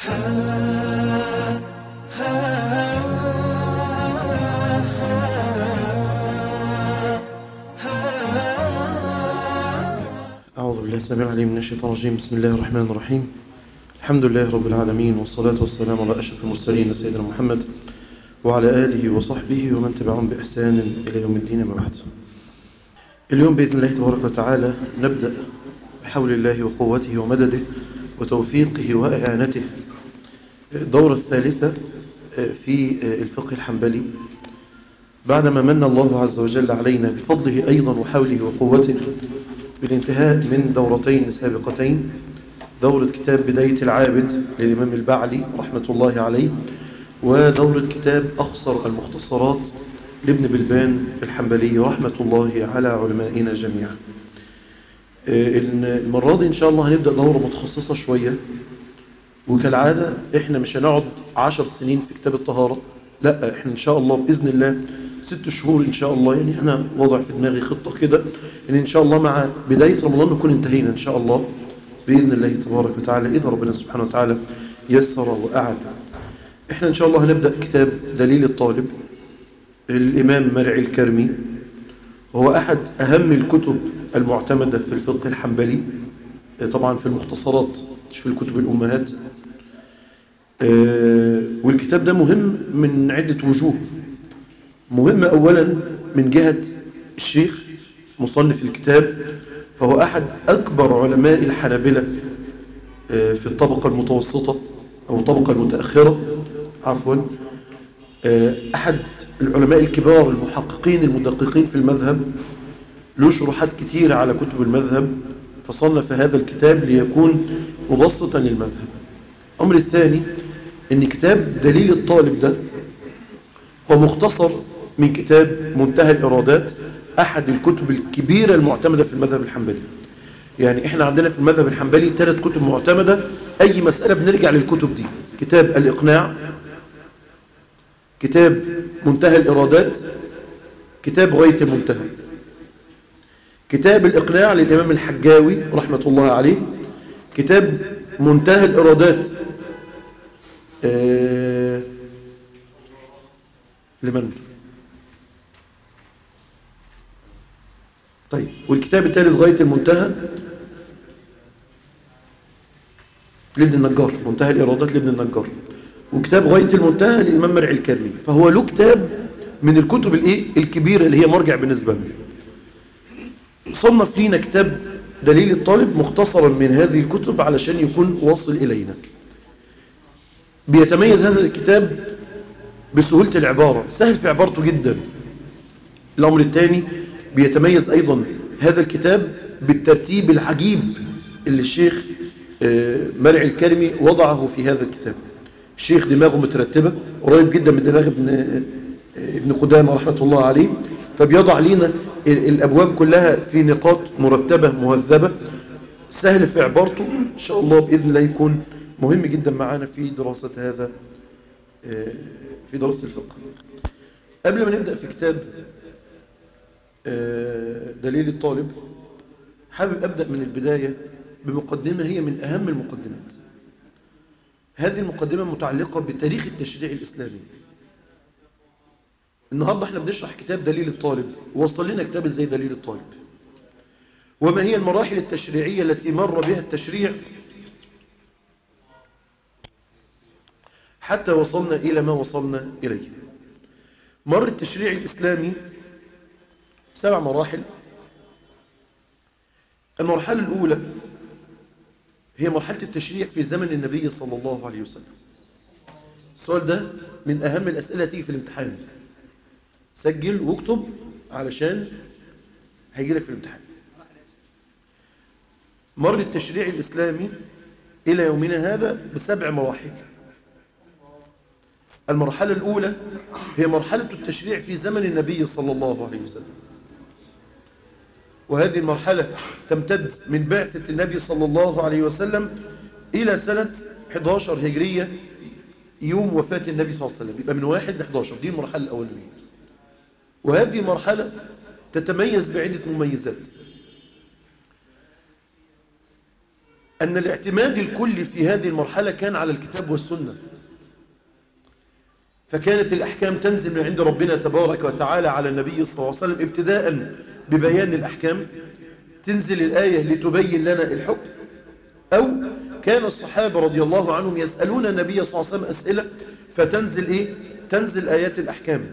أعوذ بالله السميع العليم من الشيطان الرجيم بسم الله الرحمن الرحيم الحمد لله رب العالمين والصلاة والسلام على أشرف المرسلين سيدنا محمد وعلى آله وصحبه ومن تبعهم بإحسان إلى يوم الدين ما بعد اليوم بإذن الله تبارك وتعالى نبدأ بحول الله وقوته ومدده وتوفيقه وإعانته الدورة الثالثة في الفقه الحنبلي بعدما من الله عز وجل علينا بفضله أيضا وحوله وقوته بالانتهاء من دورتين سابقتين دورة كتاب بداية العابد للإمام البعلي رحمة الله عليه ودورة كتاب أخصر المختصرات لابن بلبان الحنبلي رحمة الله على علمائنا جميعا المرة دي إن شاء الله هنبدأ دورة متخصصة شوية وكالعادة إحنا مش هنقعد عشر سنين في كتاب الطهارة لا إحنا إن شاء الله بإذن الله ست شهور إن شاء الله يعني أنا وضع في دماغي خطة كده إن إن شاء الله مع بداية رمضان نكون انتهينا إن شاء الله بإذن الله تبارك وتعالى إذا ربنا سبحانه وتعالى يسر وأعلى إحنا إن شاء الله هنبدأ كتاب دليل الطالب الإمام مرعي الكرمي وهو أحد أهم الكتب المعتمدة في الفقه الحنبلي طبعا في المختصرات مش في الكتب الأمهات والكتاب ده مهم من عدة وجوه مهم أولا من جهة الشيخ مصنف الكتاب فهو أحد أكبر علماء الحنابلة في الطبقة المتوسطة أو الطبقة المتأخرة عفوا أحد العلماء الكبار المحققين المدققين في المذهب له شروحات كتيرة على كتب المذهب فصنف هذا الكتاب ليكون مبسطا للمذهب الأمر الثاني أن كتاب دليل الطالب ده هو مختصر من كتاب منتهى الإرادات أحد الكتب الكبيرة المعتمدة في المذهب الحنبلي يعني إحنا عندنا في المذهب الحنبلي ثلاث كتب معتمدة أي مسألة بنرجع للكتب دي كتاب الإقناع كتاب منتهى الإرادات كتاب غاية المنتهى كتاب الإقناع للإمام الحجاوي رحمة الله عليه كتاب منتهى الإرادات آه لمن؟ طيب والكتاب الثالث غاية المنتهى لابن النجار منتهى الإرادات لابن النجار وكتاب غاية المنتهى للإمام مرعي الكرمي فهو له كتاب من الكتب الايه الكبيرة اللي هي مرجع بالنسبة له صنف لينا كتاب دليل الطالب مختصرا من هذه الكتب علشان يكون واصل إلينا بيتميز هذا الكتاب بسهولة العبارة سهل في عبارته جدا الأمر الثاني بيتميز أيضا هذا الكتاب بالترتيب العجيب اللي الشيخ مرعي الكرمي وضعه في هذا الكتاب الشيخ دماغه مترتبة قريب جدا من دماغ ابن ابن قدامة رحمة الله عليه فبيضع لنا الأبواب كلها في نقاط مرتبة مهذبة سهل في عبارته إن شاء الله بإذن الله يكون مهم جدا معانا في دراسة هذا في دراسة الفقه قبل ما نبدأ في كتاب دليل الطالب حابب أبدأ من البداية بمقدمة هي من أهم المقدمات هذه المقدمة متعلقة بتاريخ التشريع الإسلامي النهاردة احنا بنشرح كتاب دليل الطالب ووصل لنا كتاب ازاي دليل الطالب وما هي المراحل التشريعية التي مر بها التشريع حتى وصلنا إلى ما وصلنا إليه مر التشريع الإسلامي سبع مراحل المرحلة الأولى هي مرحلة التشريع في زمن النبي صلى الله عليه وسلم السؤال ده من أهم الأسئلة تيجي في الامتحان سجل واكتب علشان هيجي لك في الامتحان مر التشريع الإسلامي إلى يومنا هذا بسبع مراحل المرحلة الأولى هي مرحلة التشريع في زمن النبي صلى الله عليه وسلم وهذه المرحلة تمتد من بعثة النبي صلى الله عليه وسلم إلى سنة 11 هجرية يوم وفاة النبي صلى الله عليه وسلم يبقى من واحد ل 11 دي المرحلة الأولانية وهذه مرحلة تتميز بعدة مميزات أن الاعتماد الكلي في هذه المرحلة كان على الكتاب والسنة فكانت الأحكام تنزل من عند ربنا تبارك وتعالى على النبي صلى الله عليه وسلم ابتداء ببيان الأحكام تنزل الآية لتبين لنا الحكم أو كان الصحابة رضي الله عنهم يسألون النبي صلى الله عليه وسلم أسئلة فتنزل إيه؟ تنزل آيات الأحكام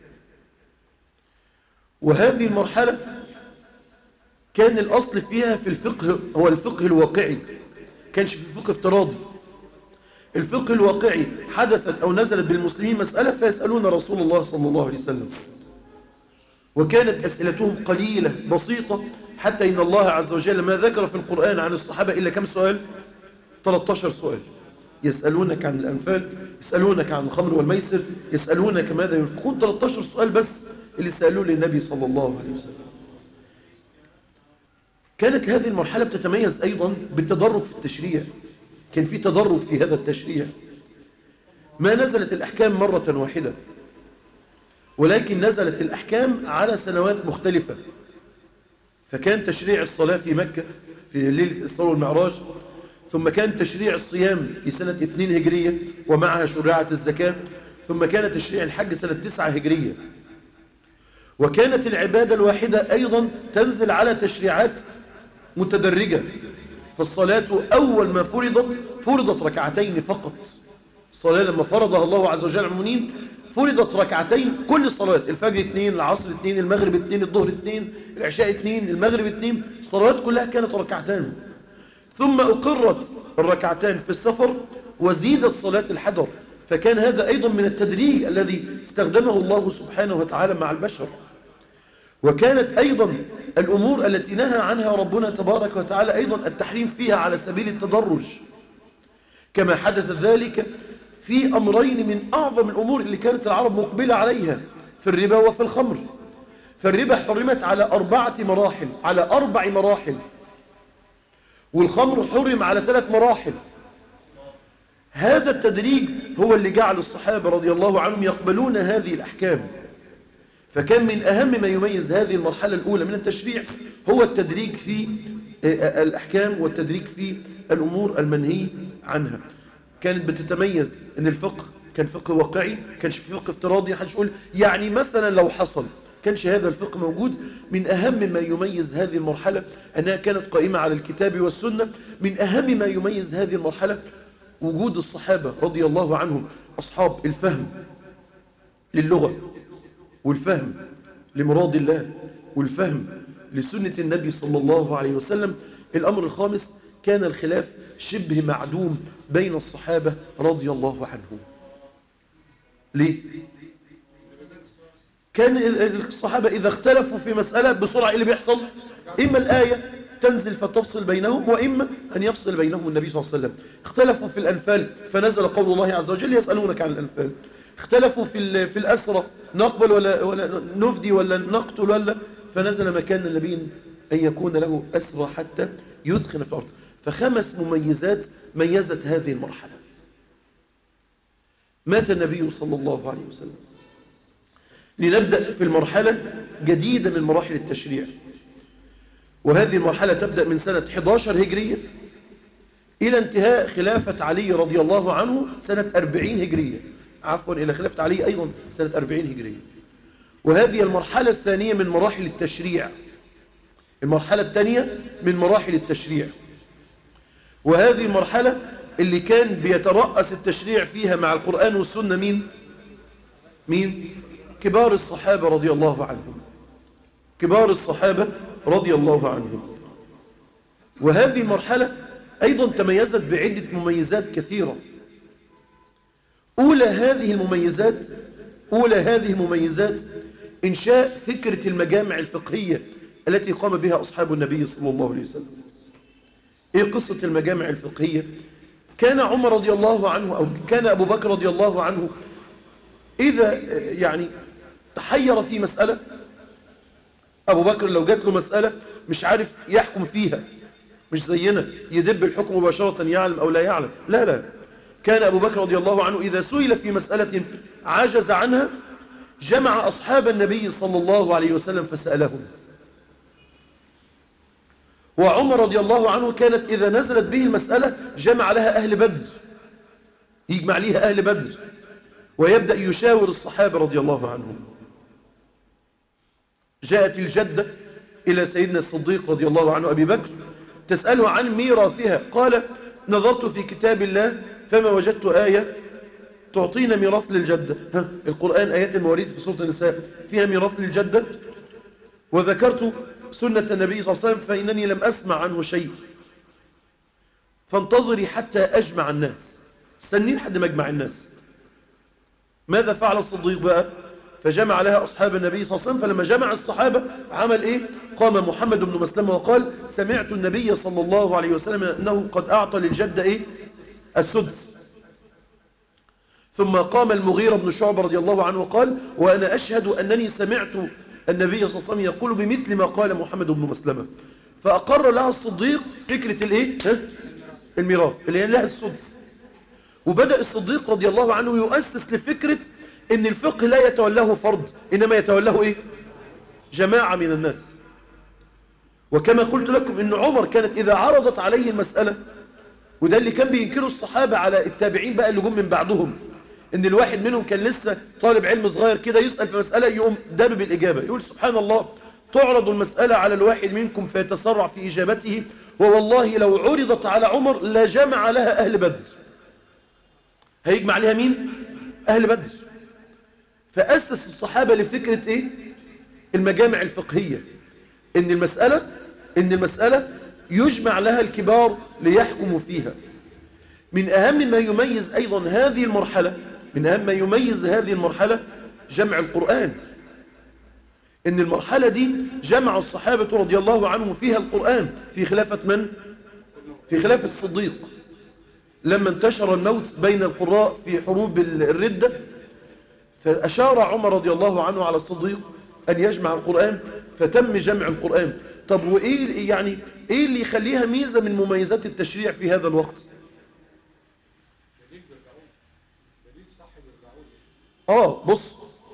وهذه المرحلة كان الأصل فيها في الفقه هو الفقه الواقعي كانش في فقه افتراضي الفقه الواقعي حدثت أو نزلت بالمسلمين مسألة فيسألون رسول الله صلى الله عليه وسلم وكانت أسئلتهم قليلة بسيطة حتى إن الله عز وجل ما ذكر في القرآن عن الصحابة إلا كم سؤال 13 سؤال يسألونك عن الأنفال يسألونك عن الخمر والميسر يسألونك ماذا ينفقون 13 سؤال بس اللي سألوه للنبي صلى الله عليه وسلم كانت هذه المرحلة بتتميز أيضا بالتدرج في التشريع كان في تدرج في هذا التشريع ما نزلت الأحكام مرة واحدة ولكن نزلت الأحكام على سنوات مختلفة فكان تشريع الصلاة في مكة في ليلة الإسراء والمعراج ثم كان تشريع الصيام في سنة 2 هجرية ومعها شريعة الزكاة ثم كان تشريع الحج سنة 9 هجرية وكانت العبادة الواحدة أيضا تنزل على تشريعات متدرجة فالصلاة أول ما فرضت فرضت ركعتين فقط الصلاة لما فرضها الله عز وجل على المؤمنين فرضت ركعتين كل الصلوات الفجر اثنين العصر اثنين المغرب اثنين الظهر اثنين العشاء اثنين المغرب اثنين الصلوات كلها كانت ركعتان ثم أقرت الركعتان في السفر وزيدت صلاة الحضر فكان هذا أيضا من التدريج الذي استخدمه الله سبحانه وتعالى مع البشر وكانت أيضا الأمور التي نهى عنها ربنا تبارك وتعالى أيضا التحريم فيها على سبيل التدرج كما حدث ذلك في أمرين من أعظم الأمور اللي كانت العرب مقبلة عليها في الربا وفي الخمر فالربا حرمت على أربعة مراحل على أربع مراحل والخمر حرم على ثلاث مراحل هذا التدريج هو اللي جعل الصحابة رضي الله عنهم يقبلون هذه الأحكام فكان من أهم ما يميز هذه المرحلة الأولى من التشريع هو التدريج في الأحكام والتدريج في الأمور المنهي عنها كانت بتتميز أن الفقه كان فقه واقعي كانش فقه افتراضي حدش يقول يعني مثلا لو حصل كانش هذا الفقه موجود من أهم ما يميز هذه المرحلة أنها كانت قائمة على الكتاب والسنة من أهم ما يميز هذه المرحلة وجود الصحابة رضي الله عنهم أصحاب الفهم للغة والفهم لمراد الله والفهم لسنة النبي صلى الله عليه وسلم الأمر الخامس كان الخلاف شبه معدوم بين الصحابة رضي الله عنهم ليه؟ كان الصحابة إذا اختلفوا في مسألة بسرعة اللي بيحصل إما الآية تنزل فتفصل بينهم وإما أن يفصل بينهم النبي صلى الله عليه وسلم اختلفوا في الأنفال فنزل قول الله عز وجل يسألونك عن الأنفال اختلفوا في في الأسرة نقبل ولا, ولا نفدي ولا نقتل ولا فنزل مكان النبي أن يكون له أسرى حتى يثخن في الأرض فخمس مميزات ميزت هذه المرحلة مات النبي صلى الله عليه وسلم لنبدأ في المرحلة جديدة من مراحل التشريع وهذه المرحلة تبدأ من سنة 11 هجرية إلى انتهاء خلافة علي رضي الله عنه سنة 40 هجرية عفوا إلى خلافة علي أيضا سنة 40 هجرية وهذه المرحلة الثانية من مراحل التشريع المرحلة الثانية من مراحل التشريع وهذه المرحلة اللي كان بيترأس التشريع فيها مع القرآن والسنة مين؟ مين؟ كبار الصحابة رضي الله عنهم كبار الصحابة رضي الله عنهم وهذه المرحلة أيضا تميزت بعدة مميزات كثيرة أولى هذه المميزات أولى هذه المميزات إنشاء فكرة المجامع الفقهية التي قام بها أصحاب النبي صلى الله عليه وسلم إيه قصة المجامع الفقهية كان عمر رضي الله عنه أو كان أبو بكر رضي الله عنه إذا يعني تحير في مسألة أبو بكر لو جات له مسألة مش عارف يحكم فيها مش زينا يدب الحكم مباشرة يعلم أو لا يعلم لا لا كان أبو بكر رضي الله عنه إذا سئل في مسألة عجز عنها جمع أصحاب النبي صلى الله عليه وسلم فسألهم وعمر رضي الله عنه كانت إذا نزلت به المسألة جمع لها أهل بدر يجمع ليها أهل بدر ويبدأ يشاور الصحابة رضي الله عنهم جاءت الجدة إلى سيدنا الصديق رضي الله عنه أبي بكر تسأله عن ميراثها قال نظرت في كتاب الله فما وجدت آية تعطينا ميراث للجدة ها القرآن آيات المواريث في سورة النساء فيها ميراث للجدة وذكرت سنة النبي صلى الله عليه وسلم فإنني لم أسمع عنه شيء فانتظري حتى أجمع الناس استنين حد ما أجمع الناس ماذا فعل الصديق بقى فجمع لها أصحاب النبي صلى الله عليه وسلم فلما جمع الصحابة عمل إيه قام محمد بن مسلم وقال سمعت النبي صلى الله عليه وسلم أنه قد أعطى للجدة إيه السدس ثم قام المغيرة بن شعب رضي الله عنه وقال وأنا أشهد أنني سمعت النبي صلى الله عليه وسلم يقول بمثل ما قال محمد بن مسلمة فأقر لها الصديق فكرة الإيه ها؟ الميراث اللي هي لها السدس وبدأ الصديق رضي الله عنه يؤسس لفكرة ان الفقه لا يتولاه فرد انما يتولاه ايه جماعة من الناس وكما قلت لكم ان عمر كانت اذا عرضت عليه المسألة وده اللي كان بينكره الصحابة على التابعين بقى اللي جم من بعدهم ان الواحد منهم كان لسه طالب علم صغير كده يسأل في مسألة يقوم داب بالإجابة يقول سبحان الله تعرض المسألة على الواحد منكم فيتسرع في إجابته ووالله لو عرضت على عمر لجمع لها أهل بدر هيجمع عليها مين؟ أهل بدر فأسس الصحابة لفكرة إيه؟ المجامع الفقهية إن المسألة إن المسألة يجمع لها الكبار ليحكموا فيها من أهم ما يميز أيضا هذه المرحلة من أهم ما يميز هذه المرحلة جمع القرآن إن المرحلة دي جمع الصحابة رضي الله عنهم فيها القرآن في خلافة من؟ في خلافة الصديق لما انتشر الموت بين القراء في حروب الردة فأشار عمر رضي الله عنه على الصديق أن يجمع القرآن فتم جمع القرآن طب وإيه يعني إيه اللي يخليها ميزة من مميزات التشريع في هذا الوقت آه بص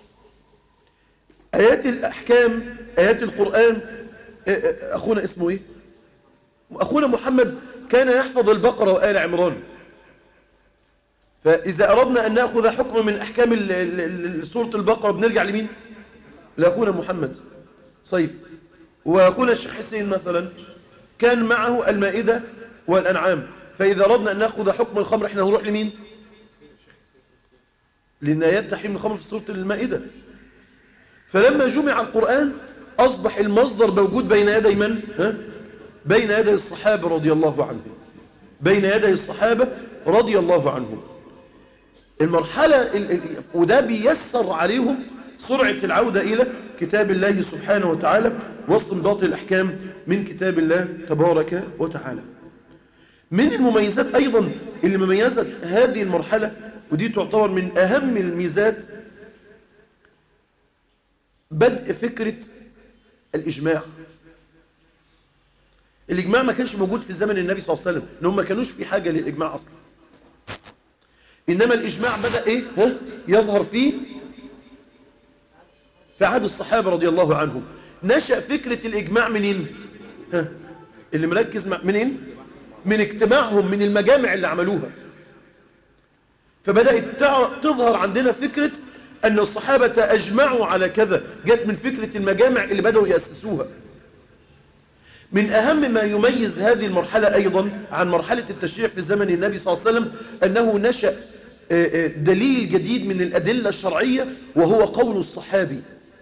آيات الأحكام آيات القرآن أخونا اسمه إيه أخونا محمد كان يحفظ البقرة وآل عمران فإذا أردنا أن نأخذ حكم من أحكام سورة البقرة بنرجع لمين؟ لأخونا محمد طيب وأخونا الشيخ حسين مثلا كان معه المائدة والأنعام فإذا أردنا أن نأخذ حكم الخمر إحنا نروح لمين؟ لأن آيات تحريم الخمر في سورة المائدة فلما جمع القرآن أصبح المصدر موجود بين يدي من؟ ها؟ بين يدي الصحابة رضي الله عنهم بين يدي الصحابة رضي الله عنهم المرحلة وده بيسر عليهم سرعة العودة إلى كتاب الله سبحانه وتعالى واستنباط الأحكام من كتاب الله تبارك وتعالى من المميزات أيضا اللي مميزت هذه المرحلة ودي تعتبر من أهم الميزات بدء فكرة الإجماع الإجماع ما كانش موجود في زمن النبي صلى الله عليه وسلم إنهم ما كانوش في حاجة للإجماع أصلا إنما الإجماع بدأ إيه ها؟ يظهر فيه في عهد الصحابة رضي الله عنهم نشأ فكرة الإجماع منين ها؟ اللي مركز مع منين من اجتماعهم من المجامع اللي عملوها فبدأت تظهر عندنا فكرة أن الصحابة أجمعوا على كذا جت من فكرة المجامع اللي بدأوا يأسسوها من أهم ما يميز هذه المرحلة أيضا عن مرحلة التشريع في زمن النبي صلى الله عليه وسلم أنه نشأ دليل جديد من الأدلة الشرعية وهو قول الصحابي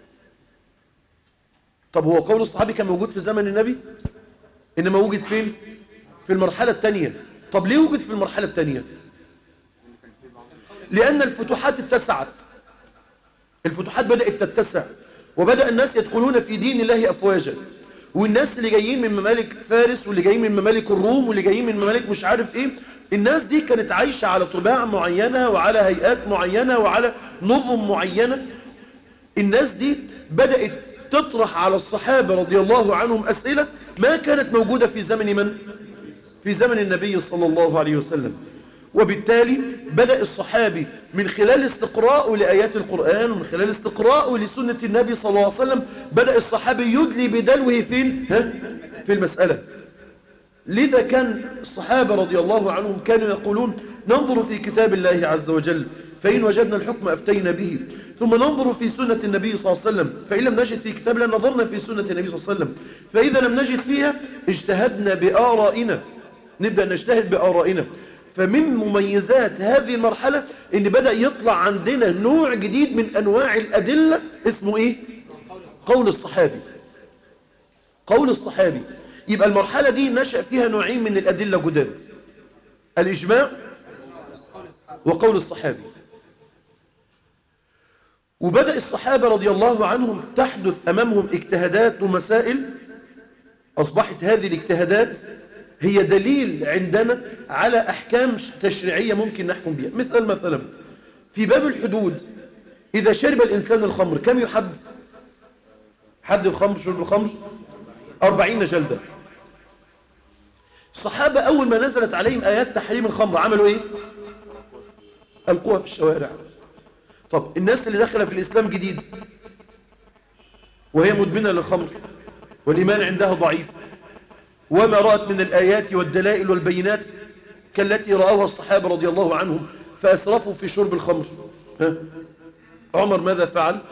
طب هو قول الصحابي كان موجود في زمن النبي إنما وجد فين في المرحلة الثانية طب ليه وجد في المرحلة الثانية لأن الفتوحات اتسعت الفتوحات بدأت تتسع وبدأ الناس يدخلون في دين الله أفواجا والناس اللي جايين من ممالك فارس واللي جايين من ممالك الروم واللي جايين من ممالك مش عارف ايه الناس دي كانت عايشة على طباع معينة وعلى هيئات معينة وعلى نظم معينة الناس دي بدأت تطرح على الصحابة رضي الله عنهم أسئلة ما كانت موجودة في زمن من؟ في زمن النبي صلى الله عليه وسلم وبالتالي بدأ الصحابي من خلال استقراءه لآيات القرآن ومن خلال استقراءه لسنة النبي صلى الله عليه وسلم بدأ الصحابي يدلي بدلوه فين؟ ها؟ في المسألة لذا كان الصحابة رضي الله عنهم كانوا يقولون ننظر في كتاب الله عز وجل فإن وجدنا الحكم أفتينا به ثم ننظر في سنة النبي صلى الله عليه وسلم فإن لم نجد في كتاب الله نظرنا في سنة النبي صلى الله عليه وسلم فإذا لم نجد فيها اجتهدنا بآرائنا نبدأ نجتهد بآرائنا فمن مميزات هذه المرحلة ان بدأ يطلع عندنا نوع جديد من أنواع الأدلة اسمه إيه؟ قول الصحابي قول الصحابي يبقى المرحلة دي نشأ فيها نوعين من الأدلة جداد الإجماع وقول الصحابي وبدأ الصحابة رضي الله عنهم تحدث أمامهم اجتهادات ومسائل أصبحت هذه الاجتهادات هي دليل عندنا على أحكام تشريعية ممكن نحكم بها مثل مثلا في باب الحدود إذا شرب الإنسان الخمر كم يحد حد الخمر شرب الخمر أربعين جلدة الصحابة أول ما نزلت عليهم آيات تحريم الخمر عملوا إيه ألقوها في الشوارع طب الناس اللي دخل في الإسلام جديد وهي مدمنة للخمر والإيمان عندها ضعيف وما رأت من الآيات والدلائل والبينات كالتي رأوها الصحابة رضي الله عنهم فأسرفوا في شرب الخمر ها؟ عمر ماذا فعل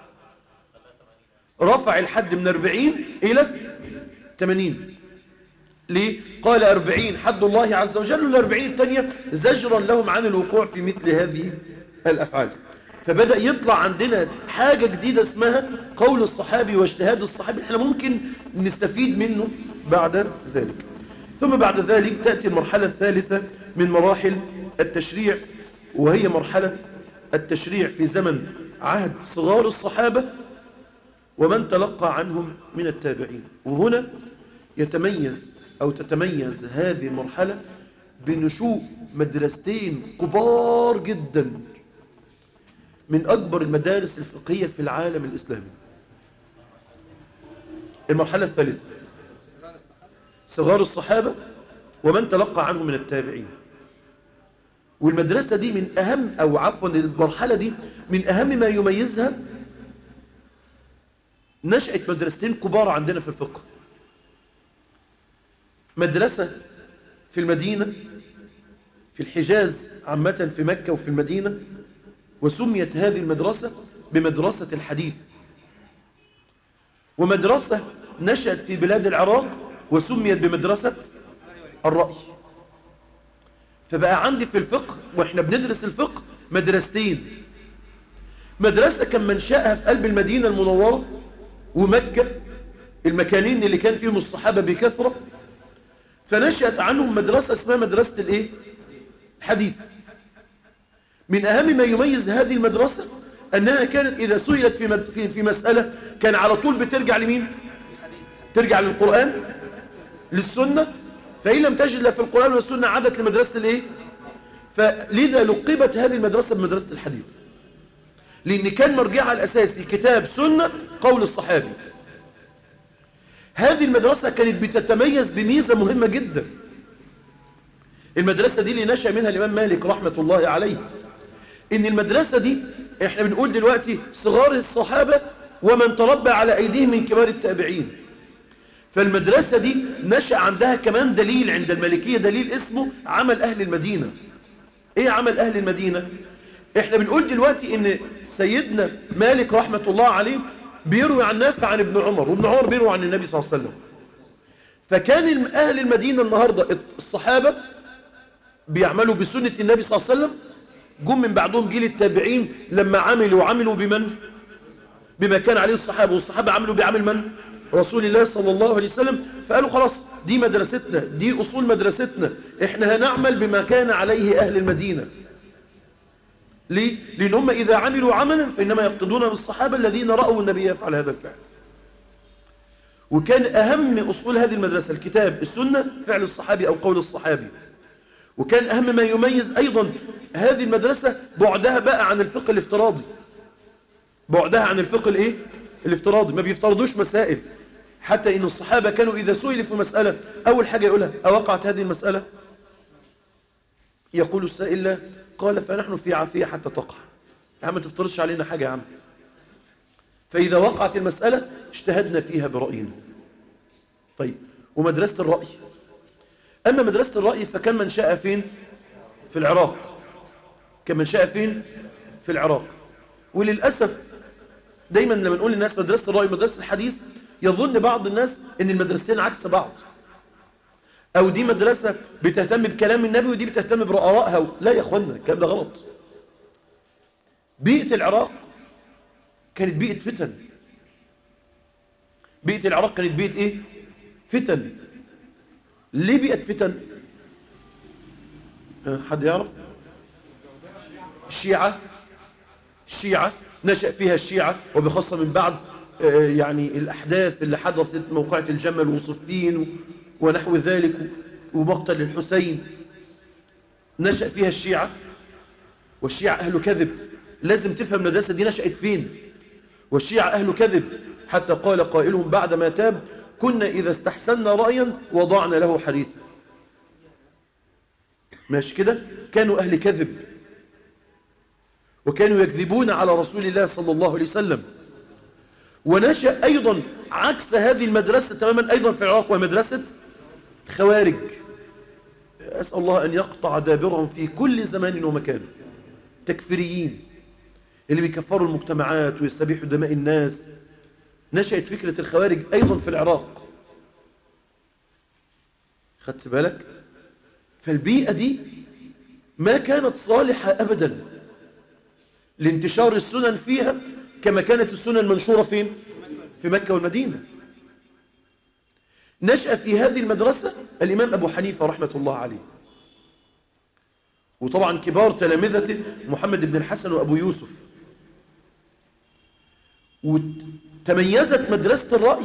رفع الحد من أربعين إلى ثمانين ليه؟ قال أربعين حد الله عز وجل والأربعين الثانية زجرا لهم عن الوقوع في مثل هذه الأفعال فبدأ يطلع عندنا حاجة جديدة اسمها قول الصحابي واجتهاد الصحابي احنا ممكن نستفيد منه بعد ذلك ثم بعد ذلك تأتي المرحلة الثالثة من مراحل التشريع وهي مرحلة التشريع في زمن عهد صغار الصحابة ومن تلقى عنهم من التابعين وهنا يتميز أو تتميز هذه المرحلة بنشوء مدرستين كبار جدا من أكبر المدارس الفقهية في العالم الإسلامي المرحلة الثالثة صغار الصحابة ومن تلقى عنهم من التابعين والمدرسة دي من أهم أو عفوا المرحلة دي من أهم ما يميزها نشأت مدرستين كبار عندنا في الفقه مدرسة في المدينة في الحجاز عامة في مكة وفي المدينة وسميت هذه المدرسة بمدرسة الحديث ومدرسة نشأت في بلاد العراق وسميت بمدرسة الرأي فبقى عندي في الفقه وإحنا بندرس الفقه مدرستين مدرسة كان منشأها في قلب المدينة المنورة ومكة المكانين اللي كان فيهم الصحابة بكثرة فنشأت عنهم مدرسة اسمها مدرسة الايه حديث من أهم ما يميز هذه المدرسة أنها كانت إذا سئلت في, مد... في, في مسألة كان على طول بترجع لمين ترجع للقرآن للسنة فإن لم تجد لا في القرآن والسنة عادت لمدرسة الايه فلذا لقبت هذه المدرسة بمدرسة الحديث لأن كان مرجعها الأساسي كتاب سنة قول الصحابي هذه المدرسة كانت بتتميز بميزة مهمة جدا المدرسة دي اللي نشأ منها الإمام مالك رحمة الله عليه إن المدرسة دي إحنا بنقول دلوقتي صغار الصحابة ومن تربى على أيديهم من كبار التابعين فالمدرسة دي نشأ عندها كمان دليل عند المالكية دليل اسمه عمل أهل المدينة إيه عمل أهل المدينة؟ إحنا بنقول دلوقتي إن سيدنا مالك رحمة الله عليه بيروي عن نافع عن ابن عمر وابن عمر بيروي عن النبي صلى الله عليه وسلم فكان أهل المدينة النهاردة الصحابة بيعملوا بسنة النبي صلى الله عليه وسلم جم من بعدهم جيل التابعين لما عملوا عملوا بمن بما كان عليه الصحابة والصحابة عملوا بعمل من رسول الله صلى الله عليه وسلم فقالوا خلاص دي مدرستنا دي أصول مدرستنا احنا هنعمل بما كان عليه أهل المدينة ليه؟ لأن هم إذا عملوا عملا فإنما يقتدون بالصحابة الذين رأوا النبي يفعل هذا الفعل وكان أهم أصول هذه المدرسة الكتاب السنة فعل الصحابي أو قول الصحابي وكان أهم ما يميز أيضا هذه المدرسة بعدها بقى عن الفقه الافتراضي بعدها عن الفقه الايه الافتراضي ما بيفترضوش مسائل حتى إن الصحابة كانوا إذا سئلوا في مسألة أول حاجة يقولها أوقعت هذه المسألة يقول السائل لا قال فنحن في عافية حتى تقع يا عم ما تفترضش علينا حاجة يا عم فإذا وقعت المسألة اجتهدنا فيها برأينا طيب ومدرسة الرأي أما مدرسة الرأي فكان منشأها فين في العراق كان منشأها فين في العراق وللأسف دايما لما نقول للناس مدرسة الرأي ومدرسة الحديث يظن بعض الناس ان المدرستين عكس بعض او دي مدرسة بتهتم بكلام النبي ودي بتهتم برآرائها لا يا اخوانا الكلام ده غلط بيئة العراق كانت بيئة فتن بيئة العراق كانت بيئة ايه فتن ليه بيئة فتن ها، حد يعرف الشيعة الشيعة نشأ فيها الشيعة وبخاصة من بعد آه، يعني الأحداث اللي حدثت موقعة الجمل وصفين و- ونحو ذلك ومقتل الحسين نشأ فيها الشيعة والشيعة أهل كذب لازم تفهم المدرسة دي نشأت فين والشيعة أهل كذب حتى قال قائلهم بعدما تاب كنا إذا استحسنا رأيا وضعنا له حديثا ماشي كده كانوا أهل كذب وكانوا يكذبون على رسول الله صلى الله عليه وسلم ونشأ أيضا عكس هذه المدرسة تماما أيضا في العراق ومدرسة خوارج أسأل الله أن يقطع دابرهم في كل زمان ومكان تكفيريين اللي بيكفروا المجتمعات ويستبيحوا دماء الناس نشأت فكرة الخوارج أيضا في العراق خدت بالك فالبيئة دي ما كانت صالحة أبدا لانتشار السنن فيها كما كانت السنن منشورة فين في مكة والمدينة نشأ في هذه المدرسة الإمام أبو حنيفة رحمة الله عليه وطبعا كبار تلامذته محمد بن الحسن وأبو يوسف وتميزت مدرسة الرأي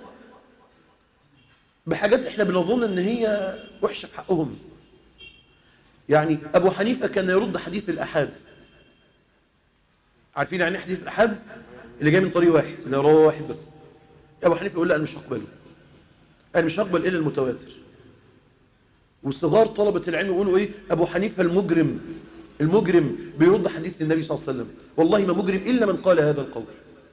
بحاجات احنا بنظن ان هي وحشة في حقهم يعني أبو حنيفة كان يرد حديث الأحاد عارفين يعني إيه حديث الأحاد اللي جاي من طريق واحد اللي رواه واحد بس أبو حنيفة يقول لا أنا مش هقبله أنا مش هقبل إلا المتواتر وصغار طلبة العلم يقولوا إيه أبو حنيفة المجرم المجرم بيرد حديث النبي صلى الله عليه وسلم والله ما مجرم إلا من قال هذا القول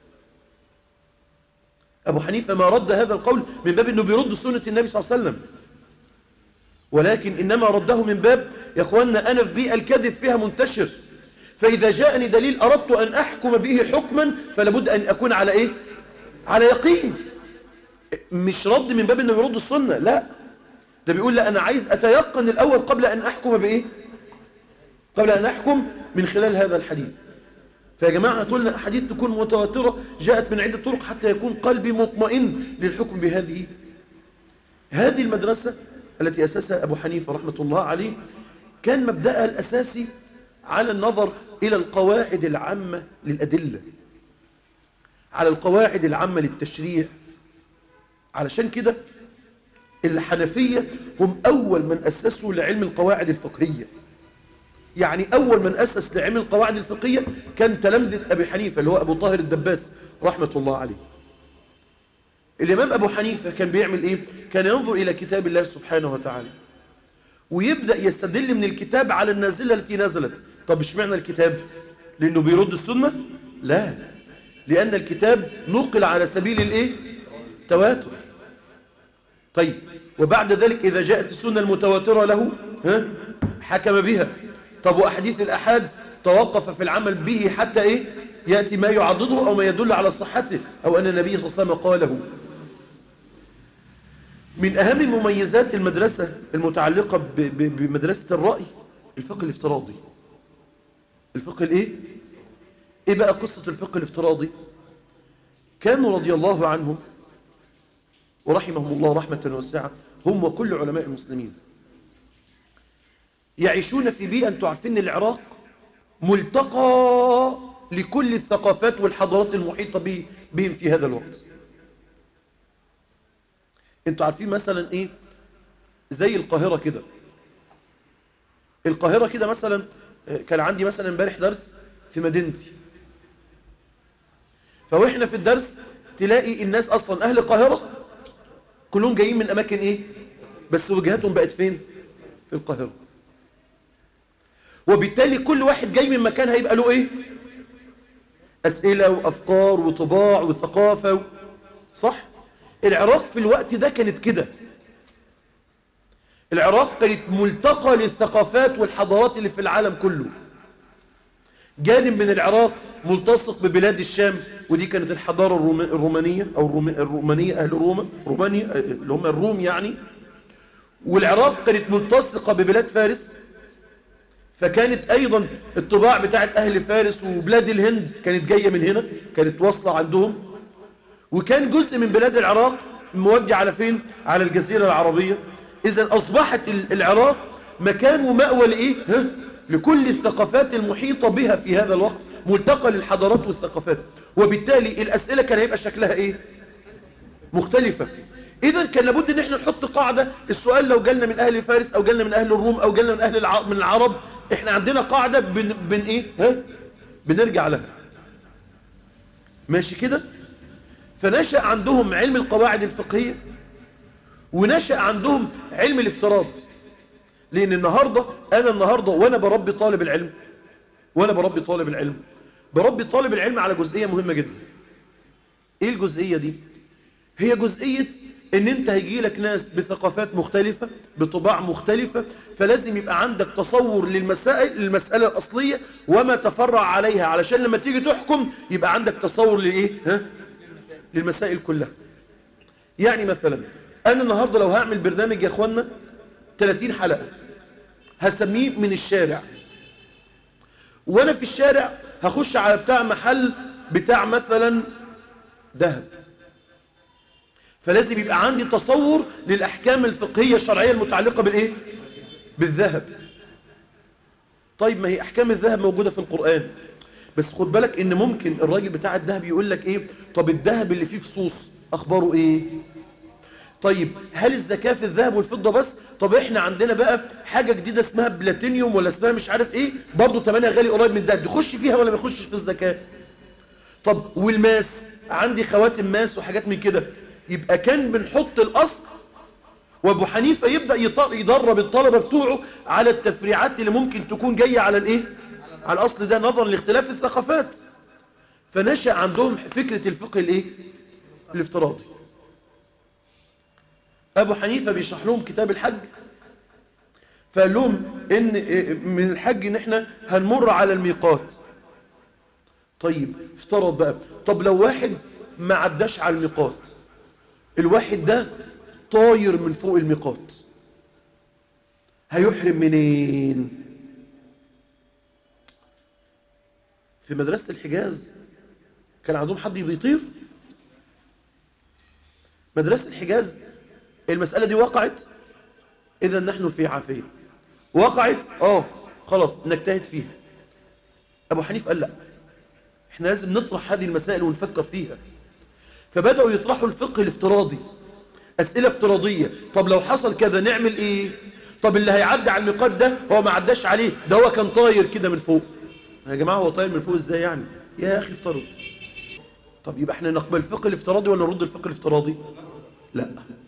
أبو حنيفة ما رد هذا القول من باب أنه بيرد سنة النبي صلى الله عليه وسلم ولكن إنما رده من باب يا أخوانا أنا في بيئة الكذب فيها منتشر فإذا جاءني دليل أردت أن أحكم به حكما فلابد أن أكون على إيه على يقين مش رد من باب أنه يرد السنة لا ده بيقول لا أنا عايز أتيقن الأول قبل أن أحكم بإيه قبل أن أحكم من خلال هذا الحديث فيا جماعة هاتوا لنا أحاديث تكون متواترة جاءت من عدة طرق حتى يكون قلبي مطمئن للحكم بهذه هذه المدرسة التي أسسها أبو حنيفة رحمة الله عليه كان مبدأها الأساسي على النظر إلى القواعد العامة للأدلة على القواعد العامة للتشريع علشان كده الحنفية هم أول من أسسوا لعلم القواعد الفقهية يعني أول من أسس لعلم القواعد الفقهية كان تلامذة أبي حنيفة اللي هو أبو طاهر الدباس رحمة الله عليه الإمام أبو حنيفة كان بيعمل إيه؟ كان ينظر إلى كتاب الله سبحانه وتعالى ويبدأ يستدل من الكتاب على النازلة التي نزلت طب اشمعنى الكتاب؟ لأنه بيرد السنة؟ لا لأن الكتاب نقل على سبيل الإيه؟ تواتر طيب وبعد ذلك إذا جاءت السنة المتواترة له ها؟ حكم بها طب وأحاديث الأحاد توقف في العمل به حتى إيه يأتي ما يعضده أو ما يدل على صحته أو أن النبي صلى الله عليه وسلم قاله من أهم مميزات المدرسة المتعلقة ب- ب- بمدرسة الرأي الفقه الافتراضي الفقه الإيه؟ إيه بقى قصة الفقه الافتراضي؟ كانوا رضي الله عنهم ورحمهم الله رحمة واسعة هم وكل علماء المسلمين يعيشون في بيئة أنتم عارفين العراق ملتقى لكل الثقافات والحضارات المحيطة به بهم في هذا الوقت انتوا عارفين مثلا ايه زي القاهرة كده القاهرة كده مثلا آه، كان عندي مثلا امبارح درس في مدينتي فواحنا في الدرس تلاقي الناس اصلا اهل القاهرة كلهم جايين من اماكن ايه بس وجهاتهم بقت فين في القاهرة وبالتالي كل واحد جاي من مكان هيبقى له ايه اسئلة وافكار وطباع وثقافة و... صح العراق في الوقت ده كانت كده العراق كانت ملتقى للثقافات والحضارات اللي في العالم كله جانب من العراق ملتصق ببلاد الشام ودي كانت الحضارة الرومانية أو الرومانية أهل روما رومانيا اللي هم الروم يعني والعراق كانت ملتصقة ببلاد فارس فكانت أيضا الطباع بتاعت أهل فارس وبلاد الهند كانت جاية من هنا كانت واصلة عندهم وكان جزء من بلاد العراق مودي على فين على الجزيرة العربية إذا أصبحت العراق مكان ومأوى لإيه ها؟ لكل الثقافات المحيطة بها في هذا الوقت ملتقى للحضارات والثقافات وبالتالي الأسئلة كان هيبقى شكلها إيه مختلفة إذا كان لابد إن احنا نحط قاعدة السؤال لو جالنا من أهل فارس أو جالنا من أهل الروم أو جالنا من أهل الع... من العرب احنا عندنا قاعدة بن, بن إيه ها بنرجع لها ماشي كده فنشأ عندهم علم القواعد الفقهية ونشأ عندهم علم الافتراض لأن النهاردة أنا النهاردة وأنا بربي طالب العلم وأنا بربي طالب العلم بربي طالب العلم على جزئية مهمة جدا إيه الجزئية دي؟ هي جزئية ان انت هيجي لك ناس بثقافات مختلفة بطباع مختلفة فلازم يبقى عندك تصور للمسائل للمسألة الأصلية وما تفرع عليها علشان لما تيجي تحكم يبقى عندك تصور لإيه ها؟ للمسائل كلها يعني مثلا أنا النهاردة لو هعمل برنامج يا أخوانا 30 حلقة هسميه من الشارع وأنا في الشارع هخش على بتاع محل بتاع مثلا ذهب فلازم يبقى عندي تصور للأحكام الفقهية الشرعية المتعلقة بالإيه؟ بالذهب طيب ما هي أحكام الذهب موجودة في القرآن بس خد بالك إن ممكن الراجل بتاع الذهب يقول لك إيه طب الذهب اللي فيه فصوص أخباره إيه طيب هل الزكاة في الذهب والفضة بس طب إحنا عندنا بقى حاجة جديدة اسمها بلاتينيوم ولا اسمها مش عارف إيه برضو تمنها غالي قريب من الذهب يخش فيها ولا ما يخشش في الزكاة طب والماس عندي خواتم ماس وحاجات من كده يبقى كان بنحط الأصل وابو حنيفة يبدأ يدرب الطلبة بتوعه على التفريعات اللي ممكن تكون جاية على الايه على الأصل ده نظرا لاختلاف الثقافات فنشأ عندهم فكرة الفقه الايه الافتراضي أبو حنيفة بيشرح لهم كتاب الحج فقال لهم إن من الحج إن إحنا هنمر على الميقات طيب افترض بقى طب لو واحد ما عداش على الميقات الواحد ده طاير من فوق الميقات هيحرم منين في مدرسة الحجاز كان عندهم حد بيطير مدرسة الحجاز المسألة دي وقعت إذا نحن في عافية وقعت آه خلاص نجتهد فيها أبو حنيف قال لا احنا لازم نطرح هذه المسائل ونفكر فيها فبدأوا يطرحوا الفقه الافتراضي أسئلة افتراضية طب لو حصل كذا نعمل إيه طب اللي هيعدي على الميقات ده هو ما عداش عليه ده هو كان طاير كده من فوق يا جماعة هو طاير من فوق إزاي يعني يا أخي افترض طب يبقى احنا نقبل الفقه الافتراضي ولا نرد الفقه الافتراضي لا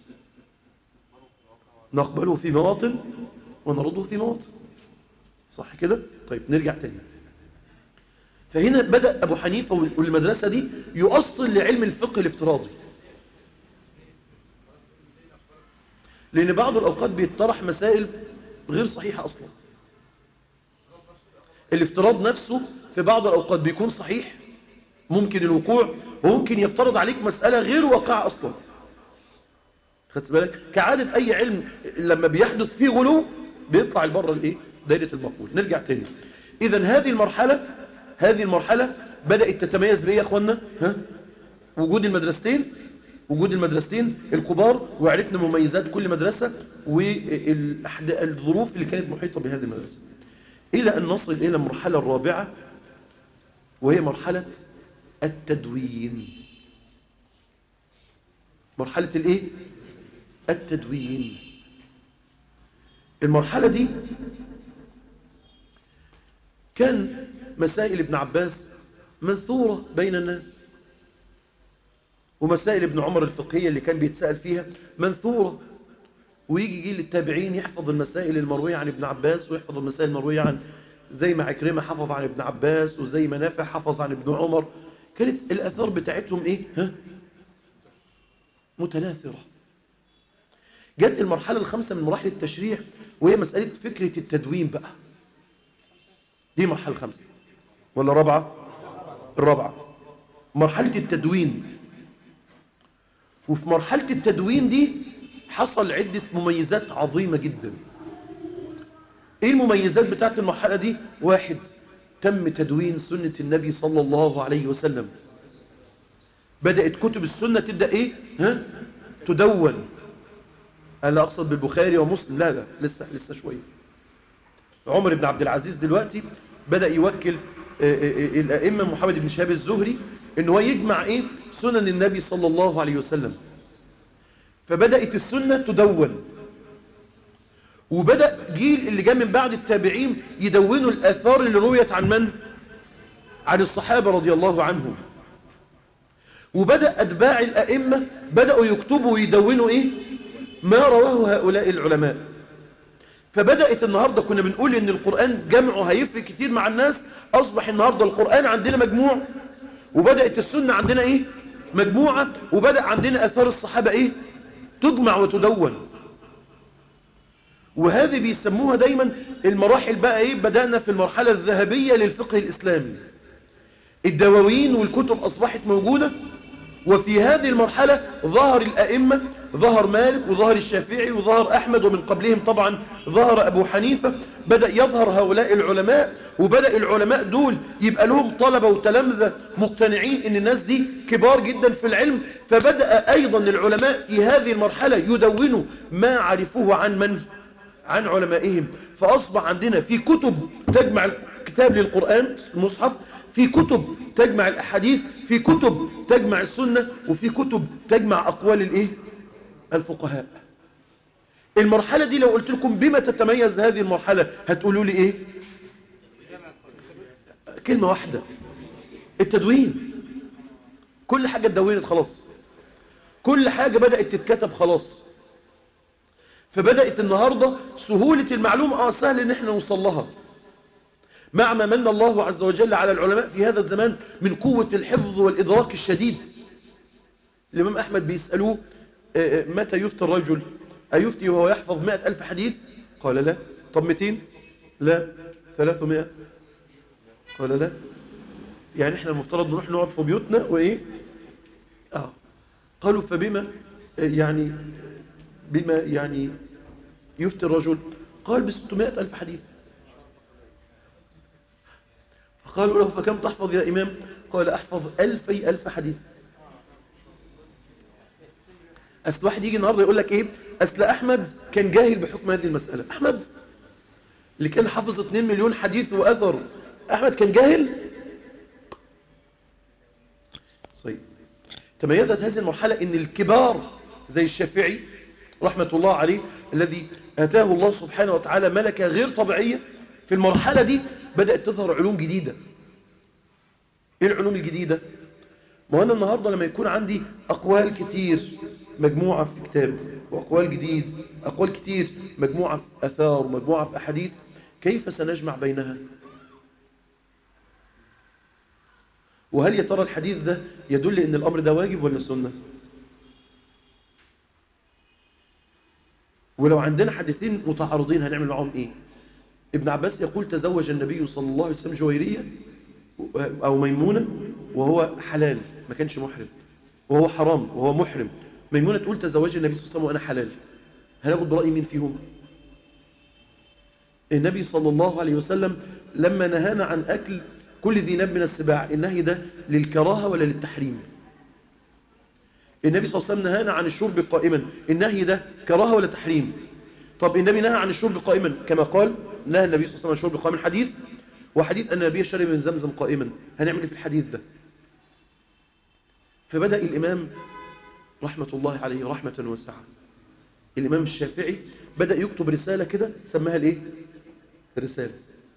نقبله في مواطن ونرده في مواطن صح كده طيب نرجع تاني فهنا بدأ أبو حنيفة والمدرسة دي يؤصل لعلم الفقه الافتراضي لأن بعض الأوقات بيطرح مسائل غير صحيحة أصلا الافتراض نفسه في بعض الأوقات بيكون صحيح ممكن الوقوع وممكن يفترض عليك مسألة غير واقعة أصلا خدت بالك كعادة أي علم لما بيحدث فيه غلو بيطلع البره الايه دايرة المقبول نرجع تاني إذا هذه المرحلة هذه المرحلة بدأت تتميز بإيه يا أخوانا ها؟ وجود المدرستين وجود المدرستين الكبار وعرفنا مميزات كل مدرسة والظروف اللي كانت محيطة بهذه المدرسة إلى أن نصل إلى المرحلة الرابعة وهي مرحلة التدوين مرحلة الإيه؟ التدوين المرحلة دي كان مسائل ابن عباس منثورة بين الناس ومسائل ابن عمر الفقهية اللي كان بيتسأل فيها منثورة ويجي جيل التابعين يحفظ المسائل المروية عن ابن عباس ويحفظ المسائل المروية عن زي ما عكرمة حفظ عن ابن عباس وزي ما نافع حفظ عن ابن عمر كانت الأثار بتاعتهم إيه؟ ها؟ متناثرة جت المرحلة الخامسة من مراحل التشريع وهي مسألة فكرة التدوين بقى دي مرحلة خمسة ولا رابعة الرابعة مرحلة التدوين وفي مرحلة التدوين دي حصل عدة مميزات عظيمة جدا ايه المميزات بتاعت المرحلة دي واحد تم تدوين سنة النبي صلى الله عليه وسلم بدأت كتب السنة تبدأ ايه ها تدون أنا أقصد بالبخاري ومسلم لا لا لسه لسه شوية عمر بن عبد العزيز دلوقتي بدأ يوكل الأئمة محمد بن شهاب الزهري إن هو يجمع إيه سنن النبي صلى الله عليه وسلم فبدأت السنة تدون وبدأ جيل اللي جاء من بعد التابعين يدونوا الآثار اللي رويت عن من؟ عن الصحابة رضي الله عنهم وبدأ أتباع الأئمة بدأوا يكتبوا ويدونوا إيه؟ ما رواه هؤلاء العلماء فبدأت النهاردة كنا بنقول إن القرآن جمعه هيفرق كتير مع الناس أصبح النهاردة القرآن عندنا مجموع وبدأت السنة عندنا إيه؟ مجموعة وبدأ عندنا أثار الصحابة إيه؟ تجمع وتدون وهذه بيسموها دايما المراحل بقى إيه؟ بدأنا في المرحلة الذهبية للفقه الإسلامي الدواوين والكتب أصبحت موجودة وفي هذه المرحلة ظهر الأئمة ظهر مالك وظهر الشافعي وظهر أحمد ومن قبلهم طبعا ظهر أبو حنيفة بدأ يظهر هؤلاء العلماء وبدأ العلماء دول يبقى لهم طلبة وتلامذة مقتنعين ان الناس دي كبار جدا في العلم فبدأ أيضا العلماء في هذه المرحلة يدونوا ما عرفوه عن من؟ عن علمائهم فأصبح عندنا في كتب تجمع كتاب للقرآن المصحف في كتب تجمع الأحاديث في كتب تجمع السنة وفي كتب تجمع أقوال الإيه؟ الفقهاء المرحلة دي لو قلت لكم بما تتميز هذه المرحلة هتقولوا لي إيه؟ كلمة واحدة التدوين كل حاجة اتدونت خلاص كل حاجة بدأت تتكتب خلاص فبدأت النهاردة سهولة المعلومة آه سهل إن احنا نوصل لها مع ما من الله عز وجل على العلماء في هذا الزمان من قوة الحفظ والإدراك الشديد الإمام أحمد بيسألوه متى يفتي الرجل أيفتي وهو يحفظ مئة ألف حديث قال لا طب مئتين لا ثلاثمائة قال لا يعني احنا المفترض نروح نقعد في بيوتنا وإيه آه. قالوا فبما يعني بما يعني يفتي الرجل قال بستمائة ألف حديث فقالوا له فكم تحفظ يا إمام قال أحفظ ألفي ألف حديث أصل واحد يجي النهاردة يقول لك إيه أصل أحمد كان جاهل بحكم هذه المسألة أحمد اللي كان حافظ 2 مليون حديث وأثر أحمد كان جاهل طيب تميزت هذه المرحلة إن الكبار زي الشافعي رحمة الله عليه الذي أتاه الله سبحانه وتعالى ملكة غير طبيعية في المرحلة دي بدأت تظهر علوم جديدة إيه العلوم الجديدة؟ ما أنا النهاردة لما يكون عندي أقوال كتير مجموعة في كتاب وأقوال جديد أقوال كتير مجموعة في أثار ومجموعة في أحاديث كيف سنجمع بينها؟ وهل يا ترى الحديث ده يدل ان الامر ده واجب ولا سنه ولو عندنا حديثين متعارضين هنعمل معاهم ايه ابن عباس يقول تزوج النبي صلى الله عليه وسلم جويريه او ميمونه وهو حلال ما كانش محرم وهو حرام وهو محرم ميمونه تقول تزوج النبي صلى الله عليه وسلم وانا حلال هناخد براي مين فيهم النبي صلى الله عليه وسلم لما نهانا عن اكل كل ذي نب من السباع النهي ده للكراهة ولا للتحريم النبي صلى الله عليه وسلم نهانا عن الشرب قائما النهي ده كراهة ولا تحريم طب النبي نهى عن الشرب قائما كما قال نهى النبي صلى الله عليه وسلم عن الشرب قائما حديث وحديث أن النبي شرب من زمزم قائما هنعمل ايه في الحديث ده فبدأ الإمام رحمة الله عليه رحمة واسعة الإمام الشافعي بدأ يكتب رسالة كده سماها الإيه؟ الرسالة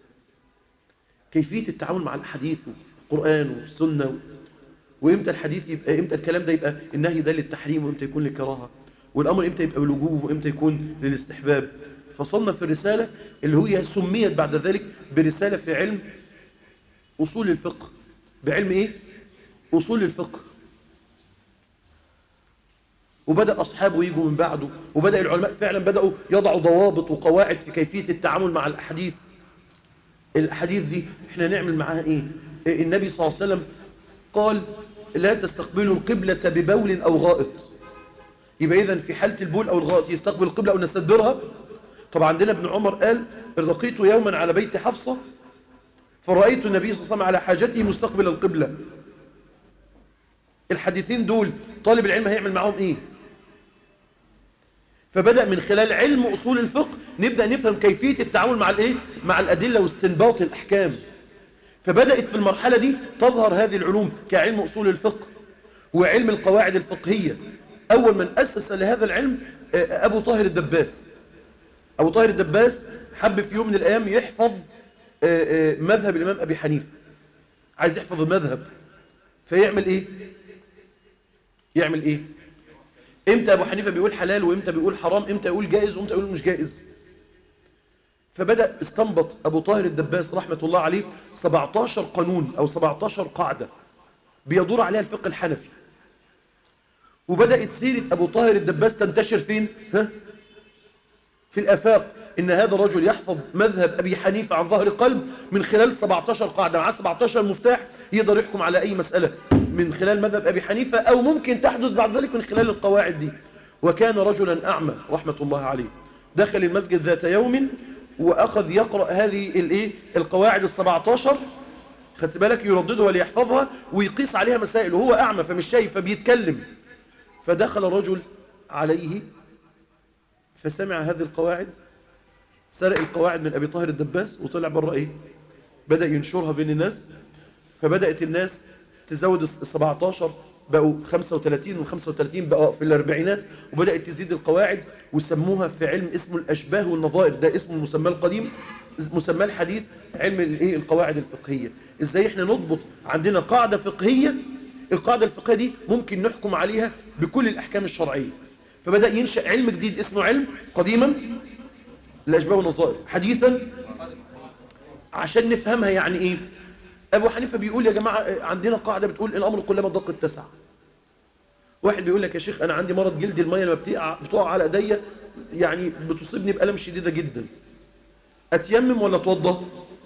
كيفية التعامل مع الحديث والقرآن والسنة وإمتى الحديث يبقى إمتى الكلام ده يبقى النهي ده للتحريم وإمتى يكون للكراهة والأمر إمتى يبقى بالوجوب وإمتى يكون للاستحباب فصلنا في الرسالة اللي هي سميت بعد ذلك برسالة في علم أصول الفقه بعلم إيه؟ أصول الفقه وبدأ أصحابه يجوا من بعده وبدأ العلماء فعلا بدأوا يضعوا ضوابط وقواعد في كيفية التعامل مع الأحاديث الأحاديث دي احنا نعمل معاها ايه النبي صلى الله عليه وسلم قال لا تستقبلوا القبلة ببول أو غائط يبقى إذن في حالة البول أو الغائط يستقبل القبلة أو نستدبرها طب عندنا ابن عمر قال ارتقيت يوما على بيت حفصة فرأيت النبي صلى الله عليه وسلم على حاجته مستقبل القبلة الحديثين دول طالب العلم هيعمل معهم ايه فبدأ من خلال علم أصول الفقه نبدأ نفهم كيفية التعامل مع الايه مع الأدلة واستنباط الأحكام فبدأت في المرحلة دي تظهر هذه العلوم كعلم أصول الفقه وعلم القواعد الفقهية أول من أسس لهذا العلم أبو طاهر الدباس أبو طاهر الدباس حب في يوم من الأيام يحفظ مذهب الإمام أبي حنيفة عايز يحفظ المذهب فيعمل إيه يعمل إيه إمتى أبو حنيفة بيقول حلال وإمتى بيقول حرام إمتى يقول جائز وإمتى يقول مش جائز فبدأ استنبط أبو طاهر الدباس رحمة الله عليه 17 قانون أو 17 قاعدة بيدور عليها الفقه الحنفي وبدأت سيرة أبو طاهر الدباس تنتشر فين؟ ها؟ في الآفاق إن هذا الرجل يحفظ مذهب أبي حنيفة عن ظهر قلب من خلال 17 قاعدة مع 17 مفتاح يقدر يحكم على أي مسألة من خلال مذهب أبي حنيفة أو ممكن تحدث بعد ذلك من خلال القواعد دي وكان رجلا أعمى رحمة الله عليه دخل المسجد ذات يوم وأخذ يقرأ هذه الايه القواعد ال17 خدت بالك يرددها ليحفظها ويقيس عليها مسائل وهو أعمى فمش شايف فبيتكلم فدخل رجل عليه فسمع هذه القواعد سرق القواعد من أبي طاهر الدباس وطلع بره إيه بدأ ينشرها بين الناس فبدأت الناس تزود ال 17 بقوا 35 و 35 بقوا في الأربعينات وبدأت تزيد القواعد وسموها في علم اسمه الأشباه والنظائر ده اسمه المسمى القديم مسمى الحديث علم الايه القواعد الفقهية ازاي احنا نضبط عندنا قاعدة فقهية القاعدة الفقهية دي ممكن نحكم عليها بكل الأحكام الشرعية فبدأ ينشأ علم جديد اسمه علم قديما الأشباه والنظائر حديثا عشان نفهمها يعني ايه أبو حنيفة بيقول يا جماعة عندنا قاعدة بتقول الأمر كلما دق اتسع واحد بيقول لك يا شيخ أنا عندي مرض جلد المية لما بتقع بتقع على ايديا يعني بتصيبني بألم شديدة جدا أتيمم ولا أتوضى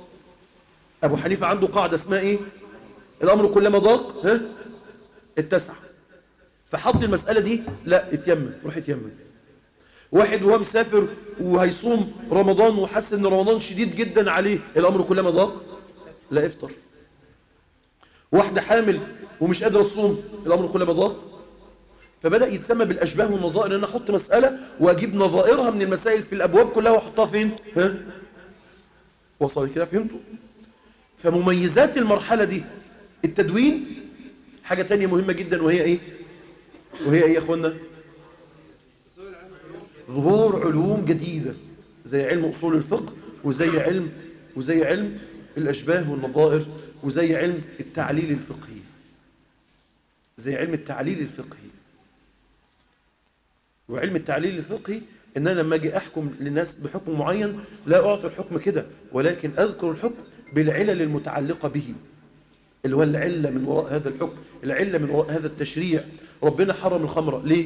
أبو حنيفة عنده قاعدة اسمها إيه الأمر كلما ضاق ها اتسع فحط المسألة دي لا اتيمم روح اتيمم واحد وهو مسافر وهيصوم رمضان وحس ان رمضان شديد جدا عليه الأمر كلما ضاق لا افطر واحدة حامل ومش قادرة تصوم الأمر كلما ضاق فبدأ يتسمى بالأشباه والنظائر ان انا احط مسألة واجيب نظائرها من المسائل في الأبواب كلها واحطها فين ها وصل كده فهمتوا فمميزات المرحلة دي التدوين حاجة تانية مهمة جدا وهي ايه وهي ايه يا اخوانا ظهور علوم جديدة زي علم أصول الفقه وزي علم وزي علم الأشباه والنظائر وزي علم التعليل الفقهي زي علم التعليل الفقهي وعلم التعليل الفقهي ان انا لما اجي احكم للناس بحكم معين لا اعطي الحكم كده ولكن اذكر الحكم بالعلل المتعلقه به اللي هو العله من وراء هذا الحكم العله من وراء هذا التشريع ربنا حرم الخمره ليه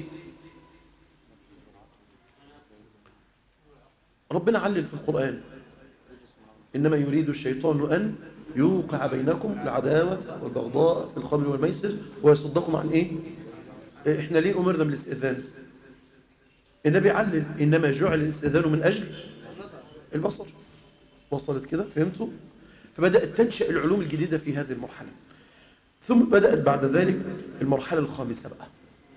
ربنا علل في القران انما يريد الشيطان ان يوقع بينكم العداوه والبغضاء في الخمر والميسر ويصدكم عن ايه احنا ليه امرنا بالاستئذان النبي علل إنما جعل الاستئذان من أجل البصر وصلت كده فهمتوا فبدأت تنشأ العلوم الجديدة في هذه المرحلة ثم بدأت بعد ذلك المرحلة الخامسة بقى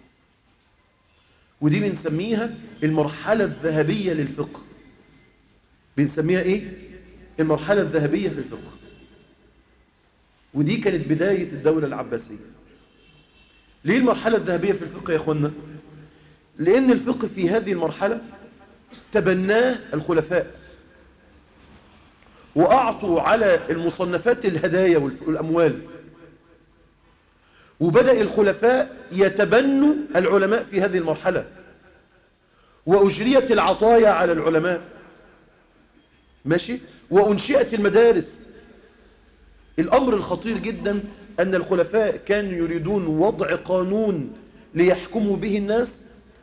ودي بنسميها المرحلة الذهبية للفقه بنسميها ايه المرحلة الذهبية في الفقه ودي كانت بداية الدولة العباسية ليه المرحلة الذهبية في الفقه يا اخوانا لأن الفقه في هذه المرحلة تبناه الخلفاء وأعطوا على المصنفات الهدايا والأموال وبدأ الخلفاء يتبنوا العلماء في هذه المرحلة وأجريت العطايا على العلماء ماشي وأنشئت المدارس الأمر الخطير جدا أن الخلفاء كانوا يريدون وضع قانون ليحكموا به الناس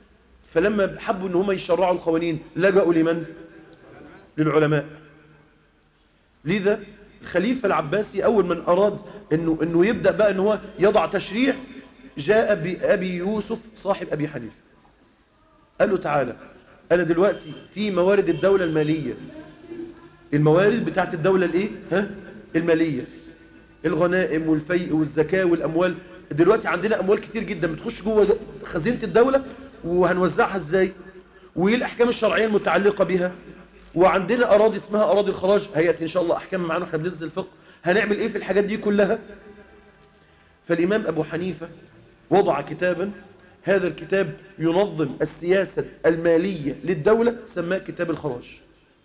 فلما حبوا ان هم يشرعوا القوانين لجأوا لمن للعلماء لذا الخليفة العباسي أول من أراد أنه, إنه يبدأ بقى أنه هو يضع تشريع جاء بأبي يوسف صاحب أبي حنيفة قال له تعالى أنا دلوقتي في موارد الدولة المالية الموارد بتاعت الدولة الإيه؟ ها؟ المالية الغنائم والفيء والزكاة والأموال دلوقتي عندنا أموال كتير جدا بتخش جوه خزينة الدولة وهنوزعها إزاي وإيه الأحكام الشرعية المتعلقة بها وعندنا أراضي اسمها أراضي الخراج هيأتي إن شاء الله أحكام معانا وإحنا بننزل فقه هنعمل إيه في الحاجات دي كلها فالإمام أبو حنيفة وضع كتابا هذا الكتاب ينظم السياسة المالية للدولة سماه كتاب الخراج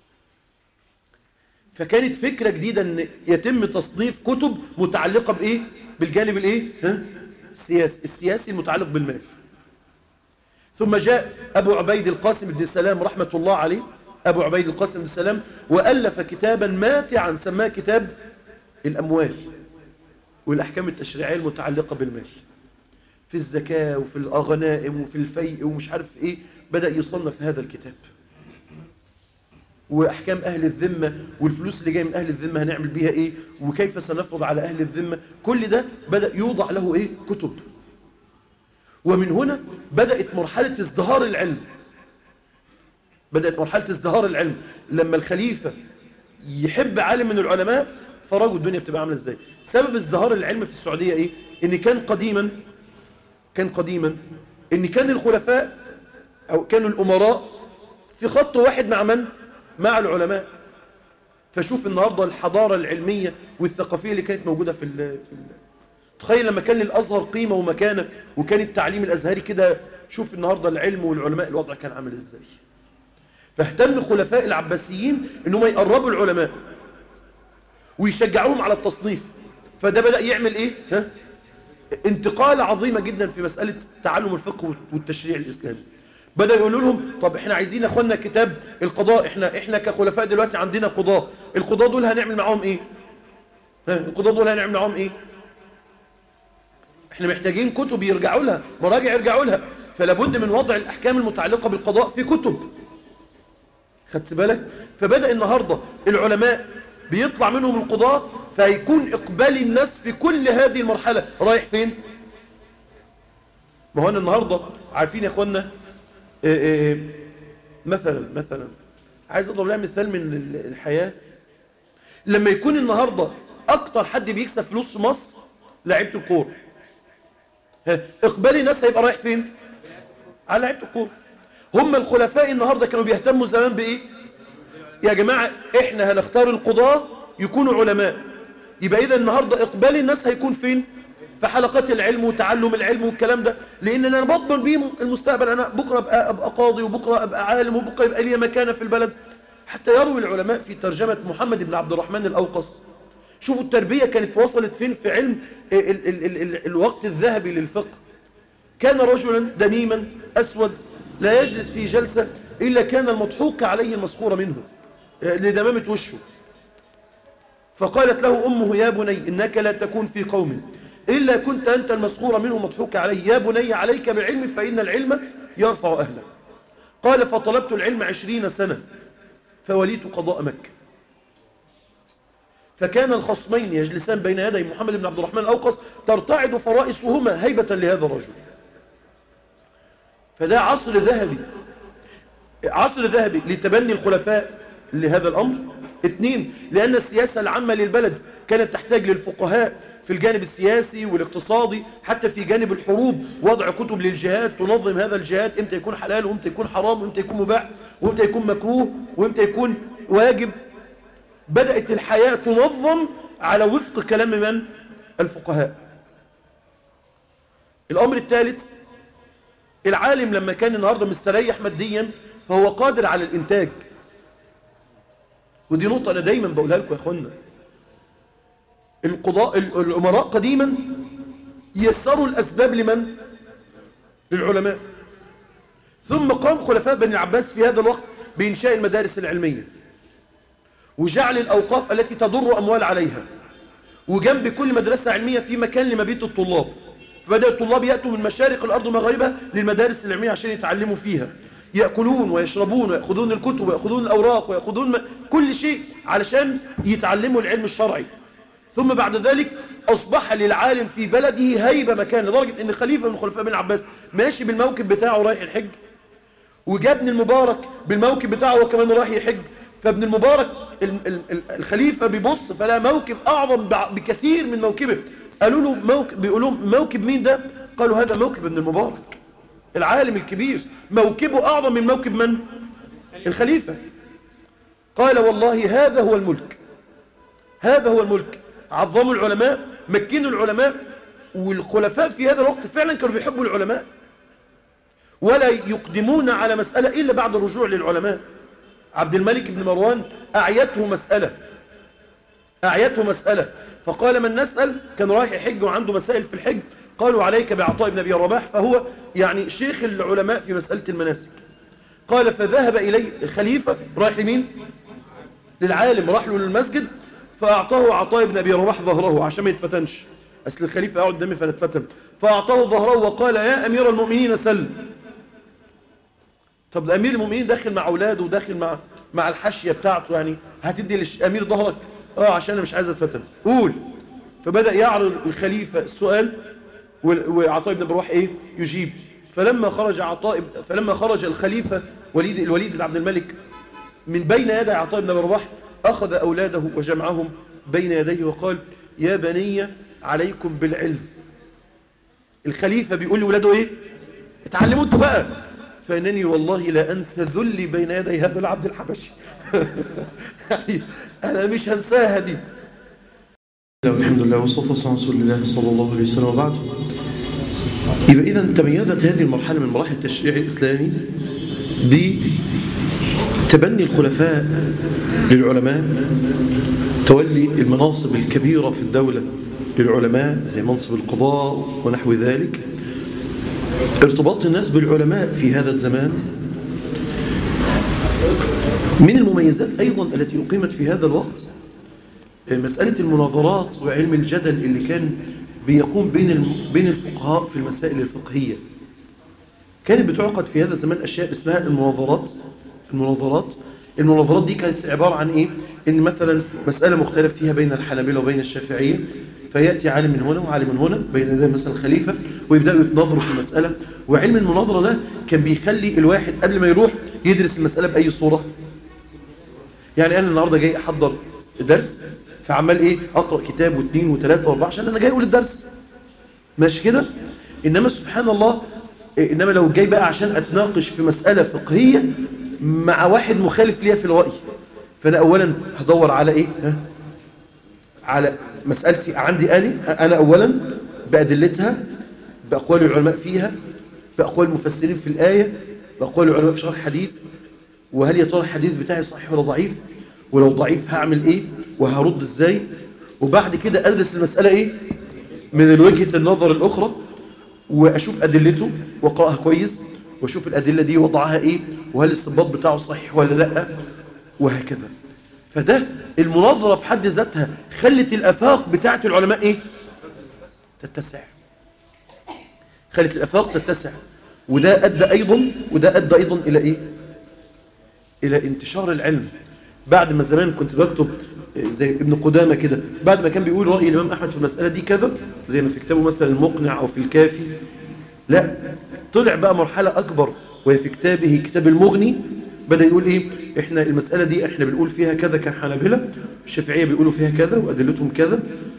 فكانت فكرة جديدة أن يتم تصنيف كتب متعلقة بإيه؟ بالجانب الإيه؟ ها؟ السياسي السياسي المتعلق بالمال ثم جاء أبو عبيد القاسم بن سلام رحمة الله عليه أبو عبيد القاسم بن سلام وألف كتابا ماتعا سماه كتاب الأموال والأحكام التشريعية المتعلقة بالمال في الزكاة وفي الغنائم وفي الفيء ومش عارف إيه بدأ يصنف هذا الكتاب وأحكام أهل الذمة والفلوس اللي جاية من أهل الذمة هنعمل بيها إيه وكيف سنفرض على أهل الذمة كل ده بدأ يوضع له إيه كتب ومن هنا بدأت مرحلة ازدهار العلم بدأت مرحلة ازدهار العلم لما الخليفة يحب عالم من العلماء فرجوا الدنيا بتبقى عاملة ازاي سبب ازدهار العلم في السعودية ايه ان كان قديما كان قديما ان كان الخلفاء او كانوا الامراء في خط واحد مع من مع العلماء فشوف النهاردة الحضارة العلمية والثقافية اللي كانت موجودة في ال في ال تخيل لما كان للأزهر قيمة ومكانة وكان التعليم الأزهري كده شوف النهاردة العلم والعلماء الوضع كان عامل ازاي فاهتم خلفاء العباسيين انهم يقربوا العلماء ويشجعوهم على التصنيف فده بدأ يعمل ايه ها؟ انتقالة عظيمة جدا في مسألة تعلم الفقه والتشريع الإسلامي بدأ يقولوا لهم طب احنا عايزين اخوانا كتاب القضاء احنا احنا كخلفاء دلوقتي عندنا قضاء القضاء دول هنعمل معاهم ايه ها القضاء دول هنعمل معاهم ايه احنا محتاجين كتب يرجعوا لها مراجع يرجعوا لها فلا بد من وضع الاحكام المتعلقه بالقضاء في كتب خدت بالك فبدا النهارده العلماء بيطلع منهم القضاء فهيكون اقبال الناس في كل هذه المرحله رايح فين ما هو انا النهارده عارفين يا اخوانا إيه إيه مثلا مثلا عايز اضرب لها مثال من الحياه لما يكون النهارده اكتر حد بيكسب فلوس في مصر لعيبه الكوره اقبال الناس هيبقى رايح فين على لعيبه الكوره هم الخلفاء النهارده كانوا بيهتموا زمان بايه يا جماعه احنا هنختار القضاه يكونوا علماء يبقى اذا النهارده اقبال الناس هيكون فين في حلقات العلم وتعلم العلم والكلام ده لان انا بضمن بيه المستقبل انا بكره ابقى, أبقى قاضي وبكره ابقى عالم وبكره يبقى لي مكانه في البلد حتى يروي العلماء في ترجمه محمد بن عبد الرحمن الاوقص شوفوا التربية كانت وصلت فين في علم ال ال ال ال الوقت الذهبي للفقه كان رجلا دميما أسود لا يجلس في جلسة إلا كان المضحوك عليه المسخورة منه لدمامة وشه فقالت له أمه يا بني إنك لا تكون في قوم إلا كنت أنت المسخورة منه مضحوك عليه يا بني عليك بالعلم فإن العلم يرفع أهله قال فطلبت العلم عشرين سنة فوليت قضاء مكة فكان الخصمين يجلسان بين يدي محمد بن عبد الرحمن الأوقص ترتعد فرائصهما هيبة لهذا الرجل فده عصر ذهبي عصر ذهبي لتبني الخلفاء لهذا الأمر اثنين لأن السياسة العامة للبلد كانت تحتاج للفقهاء في الجانب السياسي والاقتصادي حتى في جانب الحروب وضع كتب للجهاد تنظم هذا الجهاد امتى يكون حلال وامتى يكون حرام وامتى يكون مباح وامتى يكون مكروه وامتى يكون واجب بدأت الحياة تنظم على وفق كلام من؟ الفقهاء الأمر الثالث العالم لما كان النهاردة مستريح ماديا فهو قادر على الإنتاج ودي نقطة أنا دايما بقولها لكم يا أخوانا القضاء الأمراء قديما يسروا الأسباب لمن؟ للعلماء ثم قام خلفاء بني العباس في هذا الوقت بإنشاء المدارس العلمية وجعل الأوقاف التي تضر أموال عليها وجنب كل مدرسة علمية في مكان لمبيت الطلاب فبدأ الطلاب يأتوا من مشارق الأرض ومغاربها للمدارس العلمية عشان يتعلموا فيها يأكلون ويشربون ويأخذون الكتب ويأخذون الأوراق ويأخذون كل شيء علشان يتعلموا العلم الشرعي ثم بعد ذلك أصبح للعالم في بلده هيبة مكان لدرجة أن خليفة من خلفاء بن عباس ماشي بالموكب بتاعه رايح الحج وجاء ابن المبارك بالموكب بتاعه وكمان رايح يحج فابن المبارك الخليفة بيبص فلا موكب أعظم بكثير من موكبه قالوا له موكب بيقولوا موكب مين ده قالوا هذا موكب ابن المبارك العالم الكبير موكبه أعظم من موكب من الخليفة قال والله هذا هو الملك هذا هو الملك عظموا العلماء مكنوا العلماء والخلفاء في هذا الوقت فعلا كانوا بيحبوا العلماء ولا يقدمون على مسألة إلا بعد الرجوع للعلماء عبد الملك بن مروان أعيته مسألة أعيته مسألة فقال من نسأل كان رايح يحج وعنده مسائل في الحج قالوا عليك بعطاء بن أبي رباح فهو يعني شيخ العلماء في مسألة المناسك قال فذهب إليه الخليفة رايح لمين للعالم راح له للمسجد فأعطاه عطاء بن أبي رباح ظهره عشان ما يتفتنش أصل الخليفة قاعد قدامي فنتفتن فأعطاه ظهره وقال يا أمير المؤمنين سل طب ده أمير المؤمنين داخل مع أولاده وداخل مع مع الحاشية بتاعته يعني هتدي للأمير ظهرك اه عشان أنا مش عايز أتفتن قول فبدأ يعرض الخليفة السؤال وعطاء بن رواح ايه يجيب فلما خرج عطاء فلما خرج الخليفة وليد الوليد بن عبد الملك من بين يدي عطاء بن رواح أخذ أولاده وجمعهم بين يديه وقال يا بني عليكم بالعلم الخليفة بيقول لولاده ايه اتعلموا انتوا بقى فانني والله لا انسى ذلي بين يدي هذا العبد الحبشي يعني انا مش هنساها دي الحمد لله والصلاة والسلام على رسول الله صلى الله عليه وسلم وبعد يبقى إذا تميزت هذه المرحلة من مراحل التشريع الإسلامي بتبني الخلفاء للعلماء تولي المناصب الكبيرة في الدولة للعلماء زي منصب القضاء ونحو ذلك ارتباط الناس بالعلماء في هذا الزمان من المميزات أيضا التي أقيمت في هذا الوقت مسألة المناظرات وعلم الجدل اللي كان بيقوم بين بين الفقهاء في المسائل الفقهية كانت بتعقد في هذا الزمان أشياء اسمها المناظرات المناظرات المناظرات دي كانت عبارة عن إيه؟ إن مثلا مسألة مختلف فيها بين الحنابلة وبين الشافعيين فيأتي عالم من هنا وعالم من هنا بين يدي مثلا خليفة ويبدأوا يتناظروا في المسألة وعلم المناظرة ده كان بيخلي الواحد قبل ما يروح يدرس المسألة بأي صورة يعني أنا النهاردة جاي أحضر درس فعمال إيه أقرأ كتاب واثنين وثلاثة واربعة عشان أنا جاي أقول الدرس ماشي كده إنما سبحان الله إنما لو جاي بقى عشان أتناقش في مسألة فقهية مع واحد مخالف ليا في الرأي فأنا أولا هدور على إيه ها؟ على مسألتي عندي أنا أنا أولا بأدلتها بأقوال العلماء فيها بأقوال المفسرين في الآية بأقوال العلماء في شرح الحديث وهل يا ترى الحديث بتاعي صحيح ولا ضعيف ولو ضعيف هعمل إيه وهرد إزاي وبعد كده أدرس المسألة إيه من وجهة النظر الأخرى وأشوف أدلته وأقرأها كويس وأشوف الأدلة دي وضعها إيه وهل الاستنباط بتاعه صحيح ولا لأ وهكذا فده المناظرة في حد ذاتها خلت الأفاق بتاعت العلماء إيه تتسع خلت الأفاق تتسع وده أدى أيضا وده أدى أيضا إلى إيه إلى انتشار العلم بعد ما زمان كنت بكتب زي ابن قدامة كده بعد ما كان بيقول رأي الإمام أحمد في المسألة دي كذا زي ما في كتابه مثلا المقنع أو في الكافي لا طلع بقى مرحلة أكبر وهي في كتابه كتاب المغني بدأ يقول إيه إحنا المسألة دي إحنا بنقول فيها كذا كحنابلة الشافعية بيقولوا فيها كذا وأدلتهم كذا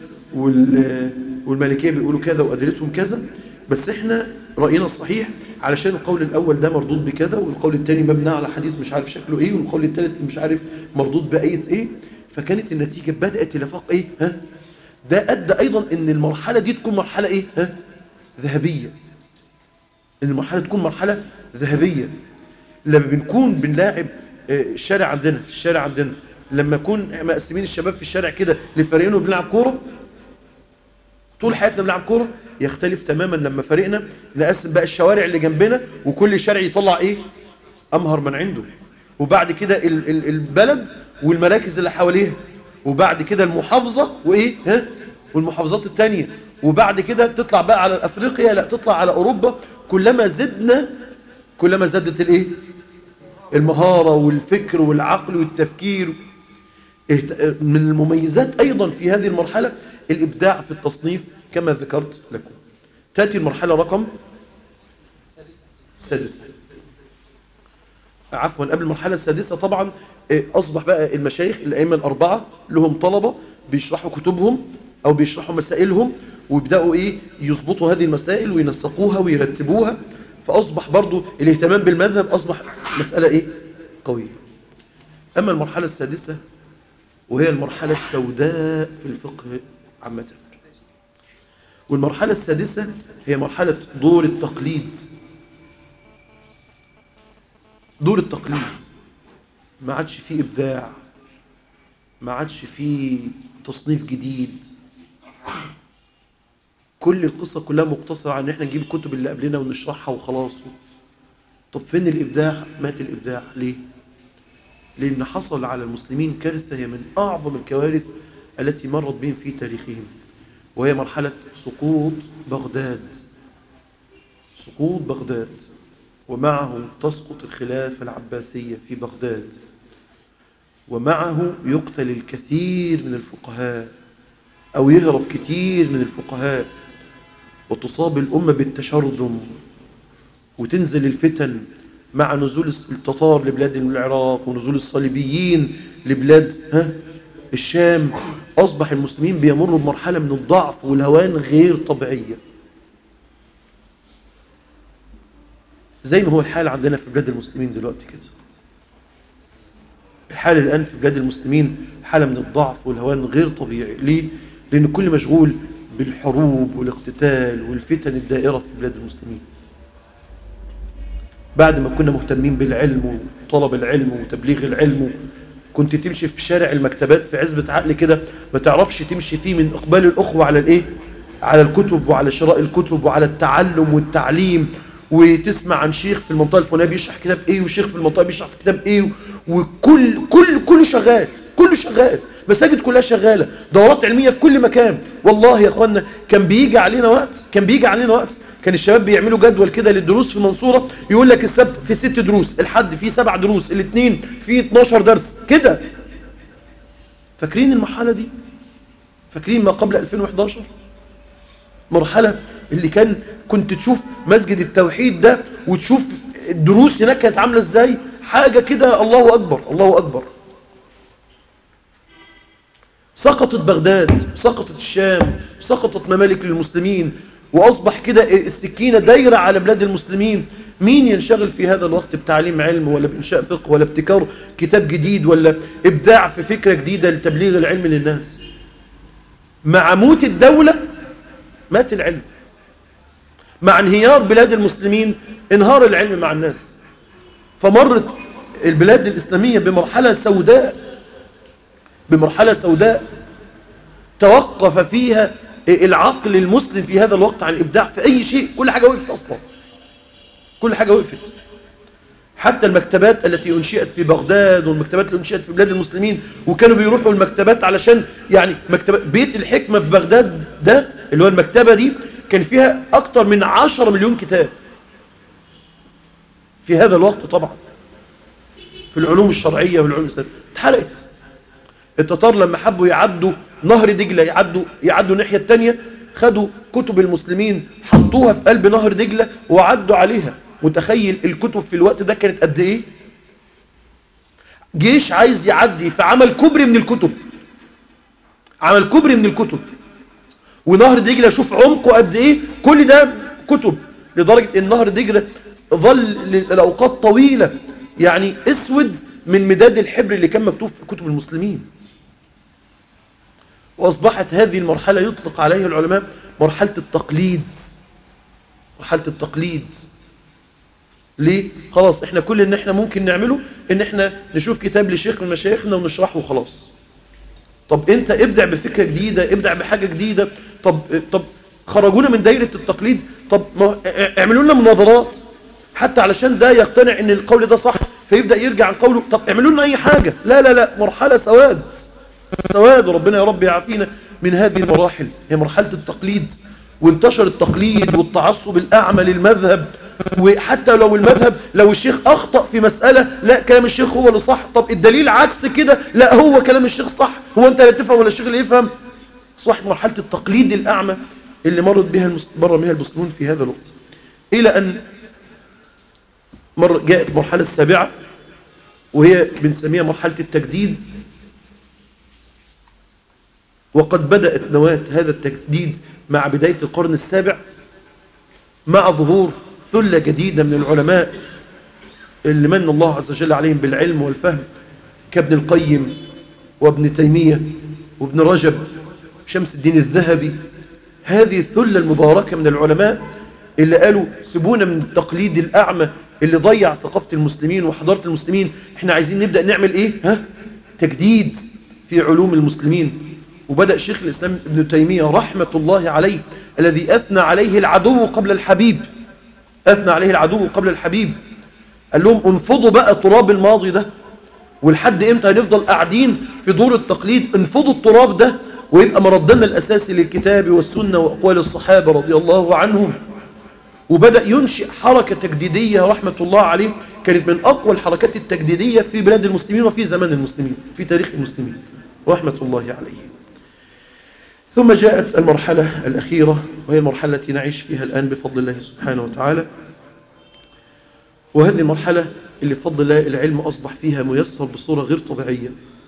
والمالكية بيقولوا كذا وأدلتهم كذا بس إحنا رأينا الصحيح علشان القول الأول ده مردود بكذا والقول الثاني مبنى على حديث مش عارف شكله إيه والقول الثالث مش عارف مردود بآية إيه فكانت النتيجة بدأت الافاق إيه ها ده أدى أيضا إن المرحلة دي تكون مرحلة إيه ها ذهبية إن المرحلة تكون مرحلة ذهبية لما بنكون بنلاعب الشارع عندنا الشارع عندنا لما يكون مقسمين الشباب في الشارع كده لفريقين وبنلعب كوره طول حياتنا بنلعب كوره يختلف تماما لما فريقنا نقسم بقى الشوارع اللي جنبنا وكل شارع يطلع ايه امهر من عنده وبعد كده ال ال البلد والمراكز اللي حواليها وبعد كده المحافظه وايه ها والمحافظات التانية وبعد كده تطلع بقى على افريقيا لا تطلع على اوروبا كلما زدنا كلما زادت الايه المهارة والفكر والعقل والتفكير اهت- من المميزات ايضا في هذه المرحلة الابداع في التصنيف كما ذكرت لكم تأتي المرحلة رقم السادسة عفوا قبل المرحلة السادسة طبعا آه، أصبح بقى المشايخ الأئمة الأربعة لهم طلبة بيشرحوا كتبهم أو بيشرحوا مسائلهم ويبدأوا إيه يظبطوا هذه المسائل وينسقوها ويرتبوها فأصبح برضو الاهتمام بالمذهب أصبح مسألة إيه قوية أما المرحلة السادسة وهي المرحلة السوداء في الفقه عامة والمرحلة السادسة هي مرحلة دور التقليد دور التقليد ما عادش فيه إبداع ما عادش فيه تصنيف جديد كل القصة كلها مقتصرة على ان احنا نجيب الكتب اللي قبلنا ونشرحها وخلاص طب فين الإبداع؟ مات الإبداع ليه؟ لأن حصل على المسلمين كارثة هي من أعظم الكوارث التي مرت بهم في تاريخهم وهي مرحلة سقوط بغداد سقوط بغداد ومعه تسقط الخلافة العباسية في بغداد ومعه يقتل الكثير من الفقهاء أو يهرب كثير من الفقهاء وتصاب الأمة بالتشرذم وتنزل الفتن مع نزول التتار لبلاد العراق ونزول الصليبيين لبلاد ها الشام أصبح المسلمين بيمروا بمرحلة من الضعف والهوان غير طبيعية زي ما هو الحال عندنا في بلاد المسلمين دلوقتي كده الحال الآن في بلاد المسلمين حالة من الضعف والهوان غير طبيعي ليه؟ لأن كل مشغول بالحروب والاقتتال والفتن الدائرة في بلاد المسلمين بعد ما كنا مهتمين بالعلم وطلب العلم وتبليغ العلم كنت تمشي في شارع المكتبات في عزبة عقل كده ما تعرفش تمشي فيه من إقبال الأخوة على الإيه؟ على الكتب وعلى شراء الكتب وعلى التعلم والتعليم وتسمع عن شيخ في المنطقة الفلانية بيشرح كتاب إيه وشيخ في المنطقة بيشرح في كتاب إيه وكل كل كله شغال كله شغال مساجد كلها شغالة دورات علمية في كل مكان والله يا اخوانا كان بيجي علينا وقت كان بيجي علينا وقت كان الشباب بيعملوا جدول كده للدروس في المنصورة يقول لك السبت في ست دروس الحد فيه سبع دروس الاثنين فيه 12 درس كده فاكرين المرحلة دي فاكرين ما قبل 2011 مرحلة اللي كان كنت تشوف مسجد التوحيد ده وتشوف الدروس هناك كانت عاملة ازاي حاجة كده الله أكبر الله أكبر سقطت بغداد سقطت الشام سقطت ممالك للمسلمين وأصبح كده السكينة دايرة على بلاد المسلمين مين ينشغل في هذا الوقت بتعليم علم ولا بإنشاء فقه ولا ابتكار كتاب جديد ولا إبداع في فكرة جديدة لتبليغ العلم للناس مع موت الدولة مات العلم مع انهيار بلاد المسلمين انهار العلم مع الناس فمرت البلاد الإسلامية بمرحلة سوداء بمرحلة سوداء توقف فيها العقل المسلم في هذا الوقت عن الإبداع في أي شيء كل حاجة وقفت أصلا كل حاجة وقفت حتى المكتبات التي أنشئت في بغداد والمكتبات اللي أنشئت في بلاد المسلمين وكانوا بيروحوا المكتبات علشان يعني مكتبة بيت الحكمة في بغداد ده اللي هو المكتبة دي كان فيها أكتر من عشر مليون كتاب في هذا الوقت طبعا في العلوم الشرعية والعلوم الإسلامية اتحرقت التتار لما حبوا يعدوا نهر دجلة يعدوا يعدوا الناحية التانية خدوا كتب المسلمين حطوها في قلب نهر دجلة وعدوا عليها متخيل الكتب في الوقت ده كانت قد ايه جيش عايز يعدي فعمل كبر من الكتب عمل كبر من الكتب ونهر دجلة شوف عمقه قد ايه كل ده كتب لدرجة ان نهر دجلة ظل لأوقات طويلة يعني اسود من مداد الحبر اللي كان مكتوب في كتب المسلمين وأصبحت هذه المرحلة يطلق عليها العلماء مرحلة التقليد مرحلة التقليد ليه؟ خلاص احنا كل اللي احنا ممكن نعمله ان احنا نشوف كتاب لشيخ من مشايخنا ونشرحه وخلاص طب انت ابدع بفكرة جديدة ابدع بحاجة جديدة طب طب خرجونا من دايرة التقليد طب ما اعملوا لنا مناظرات حتى علشان ده يقتنع ان القول ده صح فيبدأ يرجع عن قوله طب اعملوا لنا اي حاجة لا لا لا مرحلة سواد سواد ربنا يا رب يعافينا من هذه المراحل هي مرحلة التقليد وانتشر التقليد والتعصب الأعمى للمذهب وحتى لو المذهب لو الشيخ أخطأ في مسألة لا كلام الشيخ هو اللي صح طب الدليل عكس كده لا هو كلام الشيخ صح هو أنت لا تفهم ولا الشيخ اللي يفهم أصبحت مرحلة التقليد الأعمى اللي مرت بها المس... مر بها المسلمون في هذا الوقت إلى أن مر جاءت المرحلة السابعة وهي بنسميها مرحلة التجديد وقد بدأت نواة هذا التجديد مع بداية القرن السابع مع ظهور ثلة جديدة من العلماء اللي من الله عز وجل عليهم بالعلم والفهم كابن القيم وابن تيمية وابن رجب شمس الدين الذهبي هذه الثلة المباركة من العلماء اللي قالوا سيبونا من التقليد الأعمى اللي ضيع ثقافة المسلمين وحضارة المسلمين احنا عايزين نبدأ نعمل ايه ها تجديد في علوم المسلمين وبدأ شيخ الإسلام ابن تيمية رحمة الله عليه الذي أثنى عليه العدو قبل الحبيب أثنى عليه العدو قبل الحبيب قال لهم انفضوا بقى تراب الماضي ده ولحد امتى هنفضل قاعدين في دور التقليد انفضوا التراب ده ويبقى مردنا الأساسي للكتاب والسنة وأقوال الصحابة رضي الله عنهم وبدأ ينشئ حركة تجديدية رحمة الله عليه كانت من أقوى الحركات التجديدية في بلاد المسلمين وفي زمان المسلمين في تاريخ المسلمين رحمة الله عليه ثم جاءت المرحلة الأخيرة وهي المرحلة التي نعيش فيها الآن بفضل الله سبحانه وتعالى وهذه المرحلة اللي بفضل الله العلم أصبح فيها ميسر بصورة غير طبيعية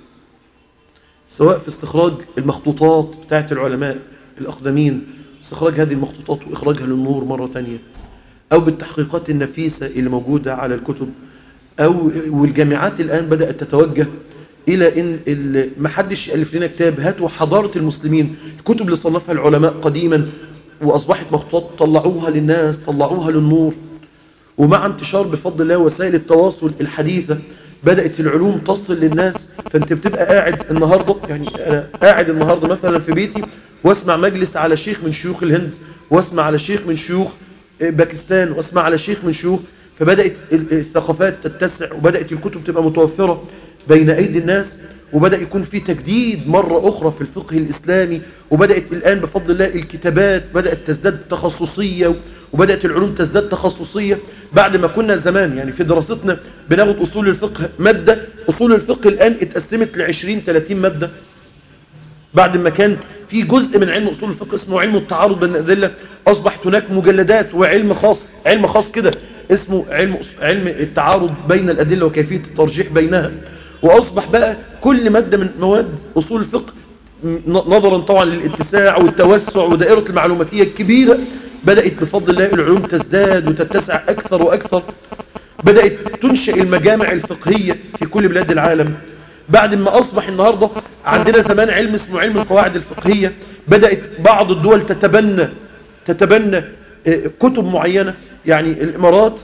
سواء في استخراج المخطوطات بتاعت العلماء الأقدمين استخراج هذه المخطوطات وإخراجها للنور مرة تانية أو بالتحقيقات النفيسة اللي موجودة على الكتب أو والجامعات الآن بدأت تتوجه إلى إن ما حدش يألف لنا كتاب هاتوا حضارة المسلمين الكتب اللي صنفها العلماء قديما وأصبحت مخطوطات طلعوها للناس طلعوها للنور ومع انتشار بفضل الله وسائل التواصل الحديثة بدأت العلوم تصل للناس فأنت بتبقى قاعد النهاردة يعني أنا قاعد النهاردة مثلا في بيتي واسمع مجلس على شيخ من شيوخ الهند واسمع على شيخ من شيوخ باكستان واسمع على شيخ من شيوخ فبدأت الثقافات تتسع وبدأت الكتب تبقى متوفرة بين أيدي الناس وبدأ يكون في تجديد مرة أخرى في الفقه الإسلامي وبدأت الآن بفضل الله الكتابات بدأت تزداد تخصصية وبدأت العلوم تزداد تخصصية بعد ما كنا زمان يعني في دراستنا بناخد أصول الفقه مادة أصول الفقه الآن اتقسمت ل 20 30 مادة بعد ما كان في جزء من علم أصول الفقه اسمه علم التعارض بين الأدلة أصبحت هناك مجلدات وعلم خاص علم خاص كده اسمه علم علم التعارض بين الأدلة وكيفية الترجيح بينها وأصبح بقى كل مادة من مواد أصول الفقه نظرا طبعا للاتساع والتوسع ودائرة المعلوماتية الكبيرة بدأت بفضل الله العلوم تزداد وتتسع أكثر وأكثر بدأت تنشئ المجامع الفقهية في كل بلاد العالم بعد ما أصبح النهاردة عندنا زمان علم اسمه علم القواعد الفقهية بدأت بعض الدول تتبنى تتبنى كتب معينة يعني الإمارات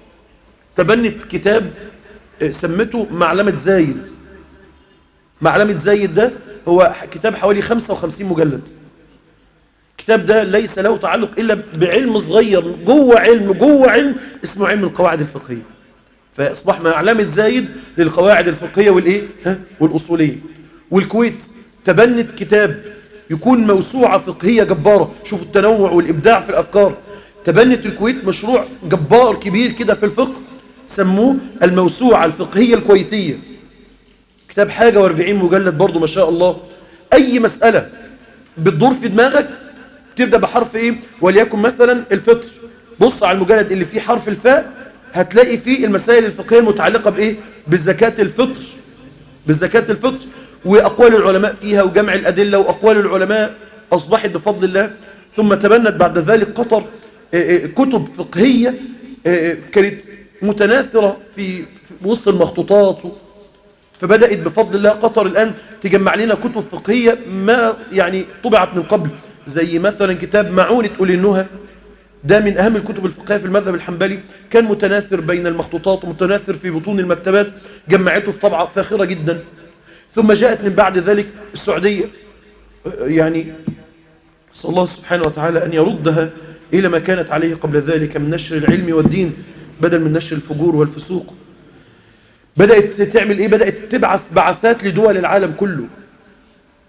تبنت كتاب سمته معلمة زايد معلمة زايد ده هو كتاب حوالي 55 مجلد الكتاب ده ليس له تعلق إلا بعلم صغير جوه علم جوه علم اسمه علم القواعد الفقهية فأصبح معلمة زايد للقواعد الفقهية والإيه؟ ها؟ والأصولية والكويت تبنت كتاب يكون موسوعة فقهية جبارة شوفوا التنوع والإبداع في الأفكار تبنت الكويت مشروع جبار كبير كده في الفقه سموه الموسوعة الفقهية الكويتية كتاب حاجة واربعين مجلد برضو ما شاء الله أي مسألة بتدور في دماغك تبدأ بحرف إيه وليكن مثلا الفطر بص على المجلد اللي فيه حرف الفاء هتلاقي فيه المسائل الفقهية المتعلقة بإيه بزكاة الفطر بزكاة الفطر وأقوال العلماء فيها وجمع الأدلة وأقوال العلماء أصبحت بفضل الله ثم تبنت بعد ذلك قطر كتب فقهية كانت متناثرة في وسط المخطوطات فبدأت بفضل الله قطر الآن تجمع لنا كتب فقهية ما يعني طبعت من قبل زي مثلا كتاب معونة أولي النهى ده من أهم الكتب الفقهية في المذهب الحنبلي كان متناثر بين المخطوطات ومتناثر في بطون المكتبات جمعته في طبعة فاخرة جدا ثم جاءت من بعد ذلك السعودية يعني صلى الله سبحانه وتعالى أن يردها إلى ما كانت عليه قبل ذلك من نشر العلم والدين بدل من نشر الفجور والفسوق بدأت تعمل إيه؟ بدأت تبعث بعثات لدول العالم كله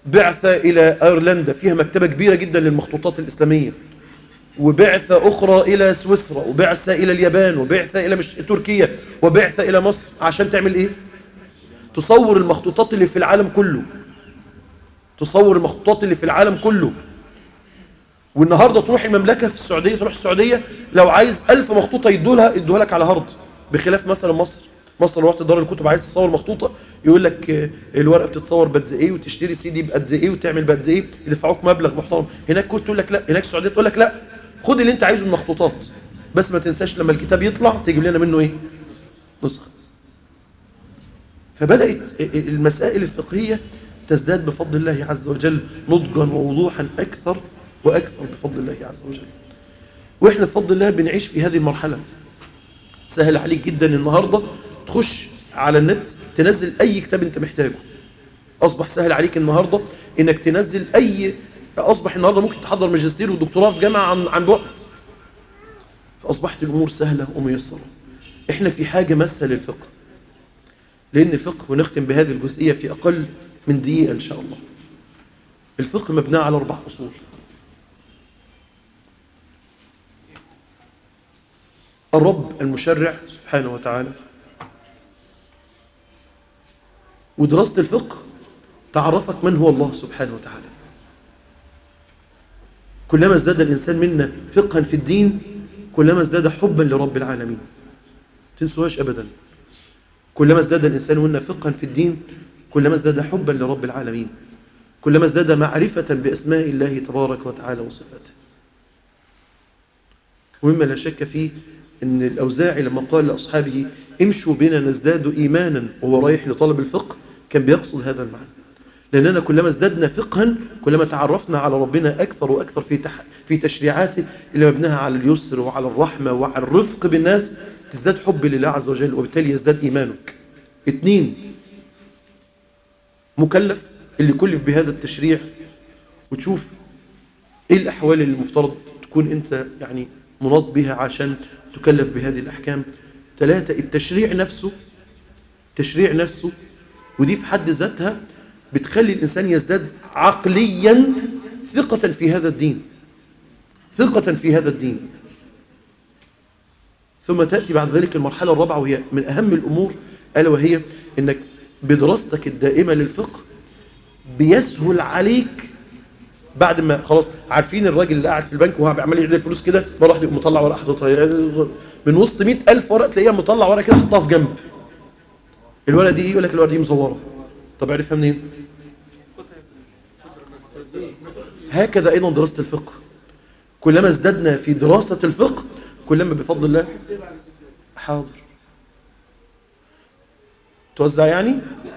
بعثة إلى أيرلندا فيها مكتبة كبيرة جدا للمخطوطات الإسلامية وبعثة أخرى إلى سويسرا وبعثة إلى اليابان وبعثة إلى مش... تركيا وبعثة إلى مصر عشان تعمل إيه؟ تصور المخطوطات اللي في العالم كله تصور المخطوطات اللي في العالم كله والنهاردة تروح المملكة في السعودية تروح السعودية لو عايز ألف مخطوطة يدولها يدوها لك على هارد بخلاف مثلا مصر مصر لو رحت دار الكتب عايز تصور مخطوطة يقول لك آه، الورقة بتتصور بقد ايه وتشتري سي دي بقد ايه وتعمل بقد ايه يدفعوك مبلغ محترم هناك كنت تقول لك لا هناك السعودية تقول لك لا خد اللي انت عايزه من المخطوطات بس ما تنساش لما الكتاب يطلع تجيب لنا منه ايه نسخة فبدأت المسائل الفقهية تزداد بفضل الله عز وجل نضجا ووضوحا أكثر وأكثر بفضل الله عز وجل وإحنا بفضل الله بنعيش في هذه المرحلة سهل عليك جدا النهاردة تخش على النت تنزل أي كتاب أنت محتاجه أصبح سهل عليك النهاردة إنك تنزل أي أصبح النهاردة ممكن تحضر ماجستير ودكتوراه في جامعة عن, عن بعد فأصبحت الأمور سهلة وميسرة إحنا في حاجة مسة للفقه لأن الفقه ونختم بهذه الجزئية في أقل من دقيقة إن شاء الله الفقه مبنى على أربع أصول الرب المشرع سبحانه وتعالى ودراسة الفقه تعرفك من هو الله سبحانه وتعالى كلما ازداد الإنسان منا فقها في الدين كلما ازداد حبا لرب العالمين تنسوهاش أبدا كلما ازداد الإنسان منا فقها في الدين كلما ازداد حبا لرب العالمين كلما ازداد معرفة بأسماء الله تبارك وتعالى وصفاته ومما لا شك فيه أن الأوزاعي لما قال لأصحابه امشوا بنا نزداد إيمانا وهو رايح لطلب الفقه كان بيقصد هذا المعنى لأننا كلما ازددنا فقها كلما تعرفنا على ربنا أكثر وأكثر في تح... في تشريعاته اللي مبناها على اليسر وعلى الرحمة وعلى الرفق بالناس تزداد حب لله عز وجل وبالتالي يزداد إيمانك اثنين مكلف اللي كلف بهذا التشريع وتشوف ايه الأحوال اللي المفترض تكون أنت يعني مناط بها عشان تكلف بهذه الأحكام ثلاثة التشريع نفسه تشريع نفسه ودي في حد ذاتها بتخلي الإنسان يزداد عقليا ثقة في هذا الدين ثقة في هذا الدين ثم تأتي بعد ذلك المرحلة الرابعة وهي من أهم الأمور ألا وهي أنك بدراستك الدائمة للفقه بيسهل عليك بعد ما خلاص عارفين الراجل اللي قاعد في البنك وهو عمال يعد الفلوس كده مره واحده يقوم مطلع ورقه حاططها من وسط 100000 ورقه تلاقيها مطلع ورقه كده حطها في جنب الورقه دي ايه يقول لك الورقه دي مزوره طب عرفها منين هكذا ايضا دراسه الفقه كلما ازددنا في دراسه الفقه كلما بفضل الله حاضر توزع يعني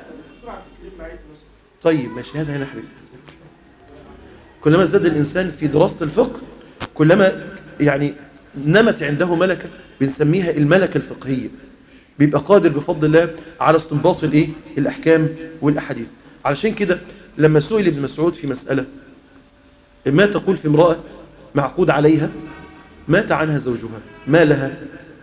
طيب ماشي هذا هنا حبيبي كلما ازداد الإنسان في دراسة الفقه كلما يعني نمت عنده ملكة بنسميها الملكة الفقهية بيبقى قادر بفضل الله على استنباط الايه الأحكام والأحاديث علشان كده لما سئل ابن مسعود في مسألة ما تقول في امرأة معقود عليها مات عنها زوجها ما لها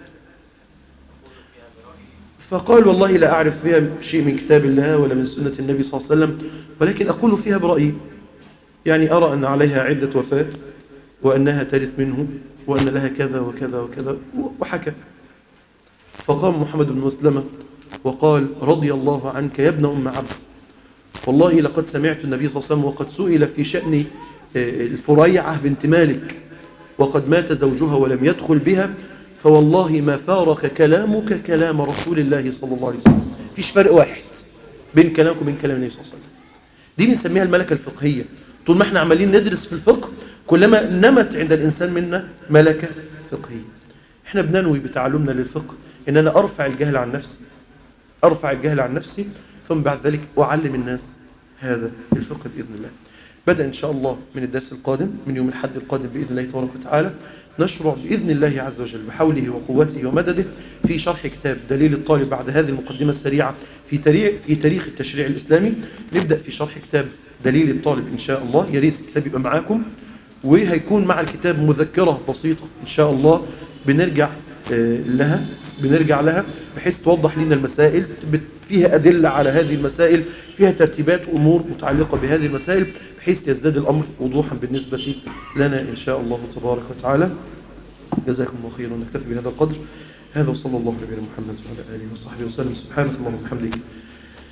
فقال والله لا أعرف فيها شيء من كتاب الله ولا من سنة النبي صلى الله عليه وسلم ولكن أقول فيها برأيي يعني أرى أن عليها عدة وفاة وأنها ترث منه وأن لها كذا وكذا وكذا وحكى فقام محمد بن مسلمة وقال رضي الله عنك يا ابن أم عبد والله لقد سمعت النبي صلى الله عليه وسلم وقد سئل في شأن الفريعة بنت مالك وقد مات زوجها ولم يدخل بها فوالله ما فارق كلامك كلام رسول الله صلى الله عليه وسلم فيش فرق واحد بين كلامك وبين كلام النبي صلى الله عليه وسلم دي بنسميها الملكة الفقهية طول ما احنا عمالين ندرس في الفقه كلما نمت عند الإنسان منا ملكة فقهية احنا بننوي بتعلمنا للفقه ان انا ارفع الجهل عن نفسي ارفع الجهل عن نفسي ثم بعد ذلك اعلم الناس هذا الفقه باذن الله بدأ إن شاء الله من الدرس القادم من يوم الحد القادم بإذن الله تبارك وتعالى نشرع بإذن الله عز وجل بحوله وقوته ومدده في شرح كتاب دليل الطالب بعد هذه المقدمة السريعة في تاريخ في تاريخ التشريع الإسلامي نبدأ في شرح كتاب دليل الطالب إن شاء الله يا ريت الكتاب يبقى معاكم وهيكون مع الكتاب مذكرة بسيطة إن شاء الله بنرجع لها بنرجع لها بحيث توضح لنا المسائل فيها أدلة على هذه المسائل فيها ترتيبات وأمور متعلقة بهذه المسائل بحيث يزداد الأمر وضوحا بالنسبة لنا إن شاء الله تبارك وتعالى جزاكم الله خيرا نكتفي بهذا القدر هذا وصلى الله على نبينا محمد وعلى آله وصحبه وسلم سبحانك اللهم وبحمدك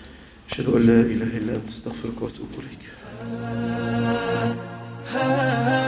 أشهد أن لا إله إلا أنت استغفرك وأتوب إليك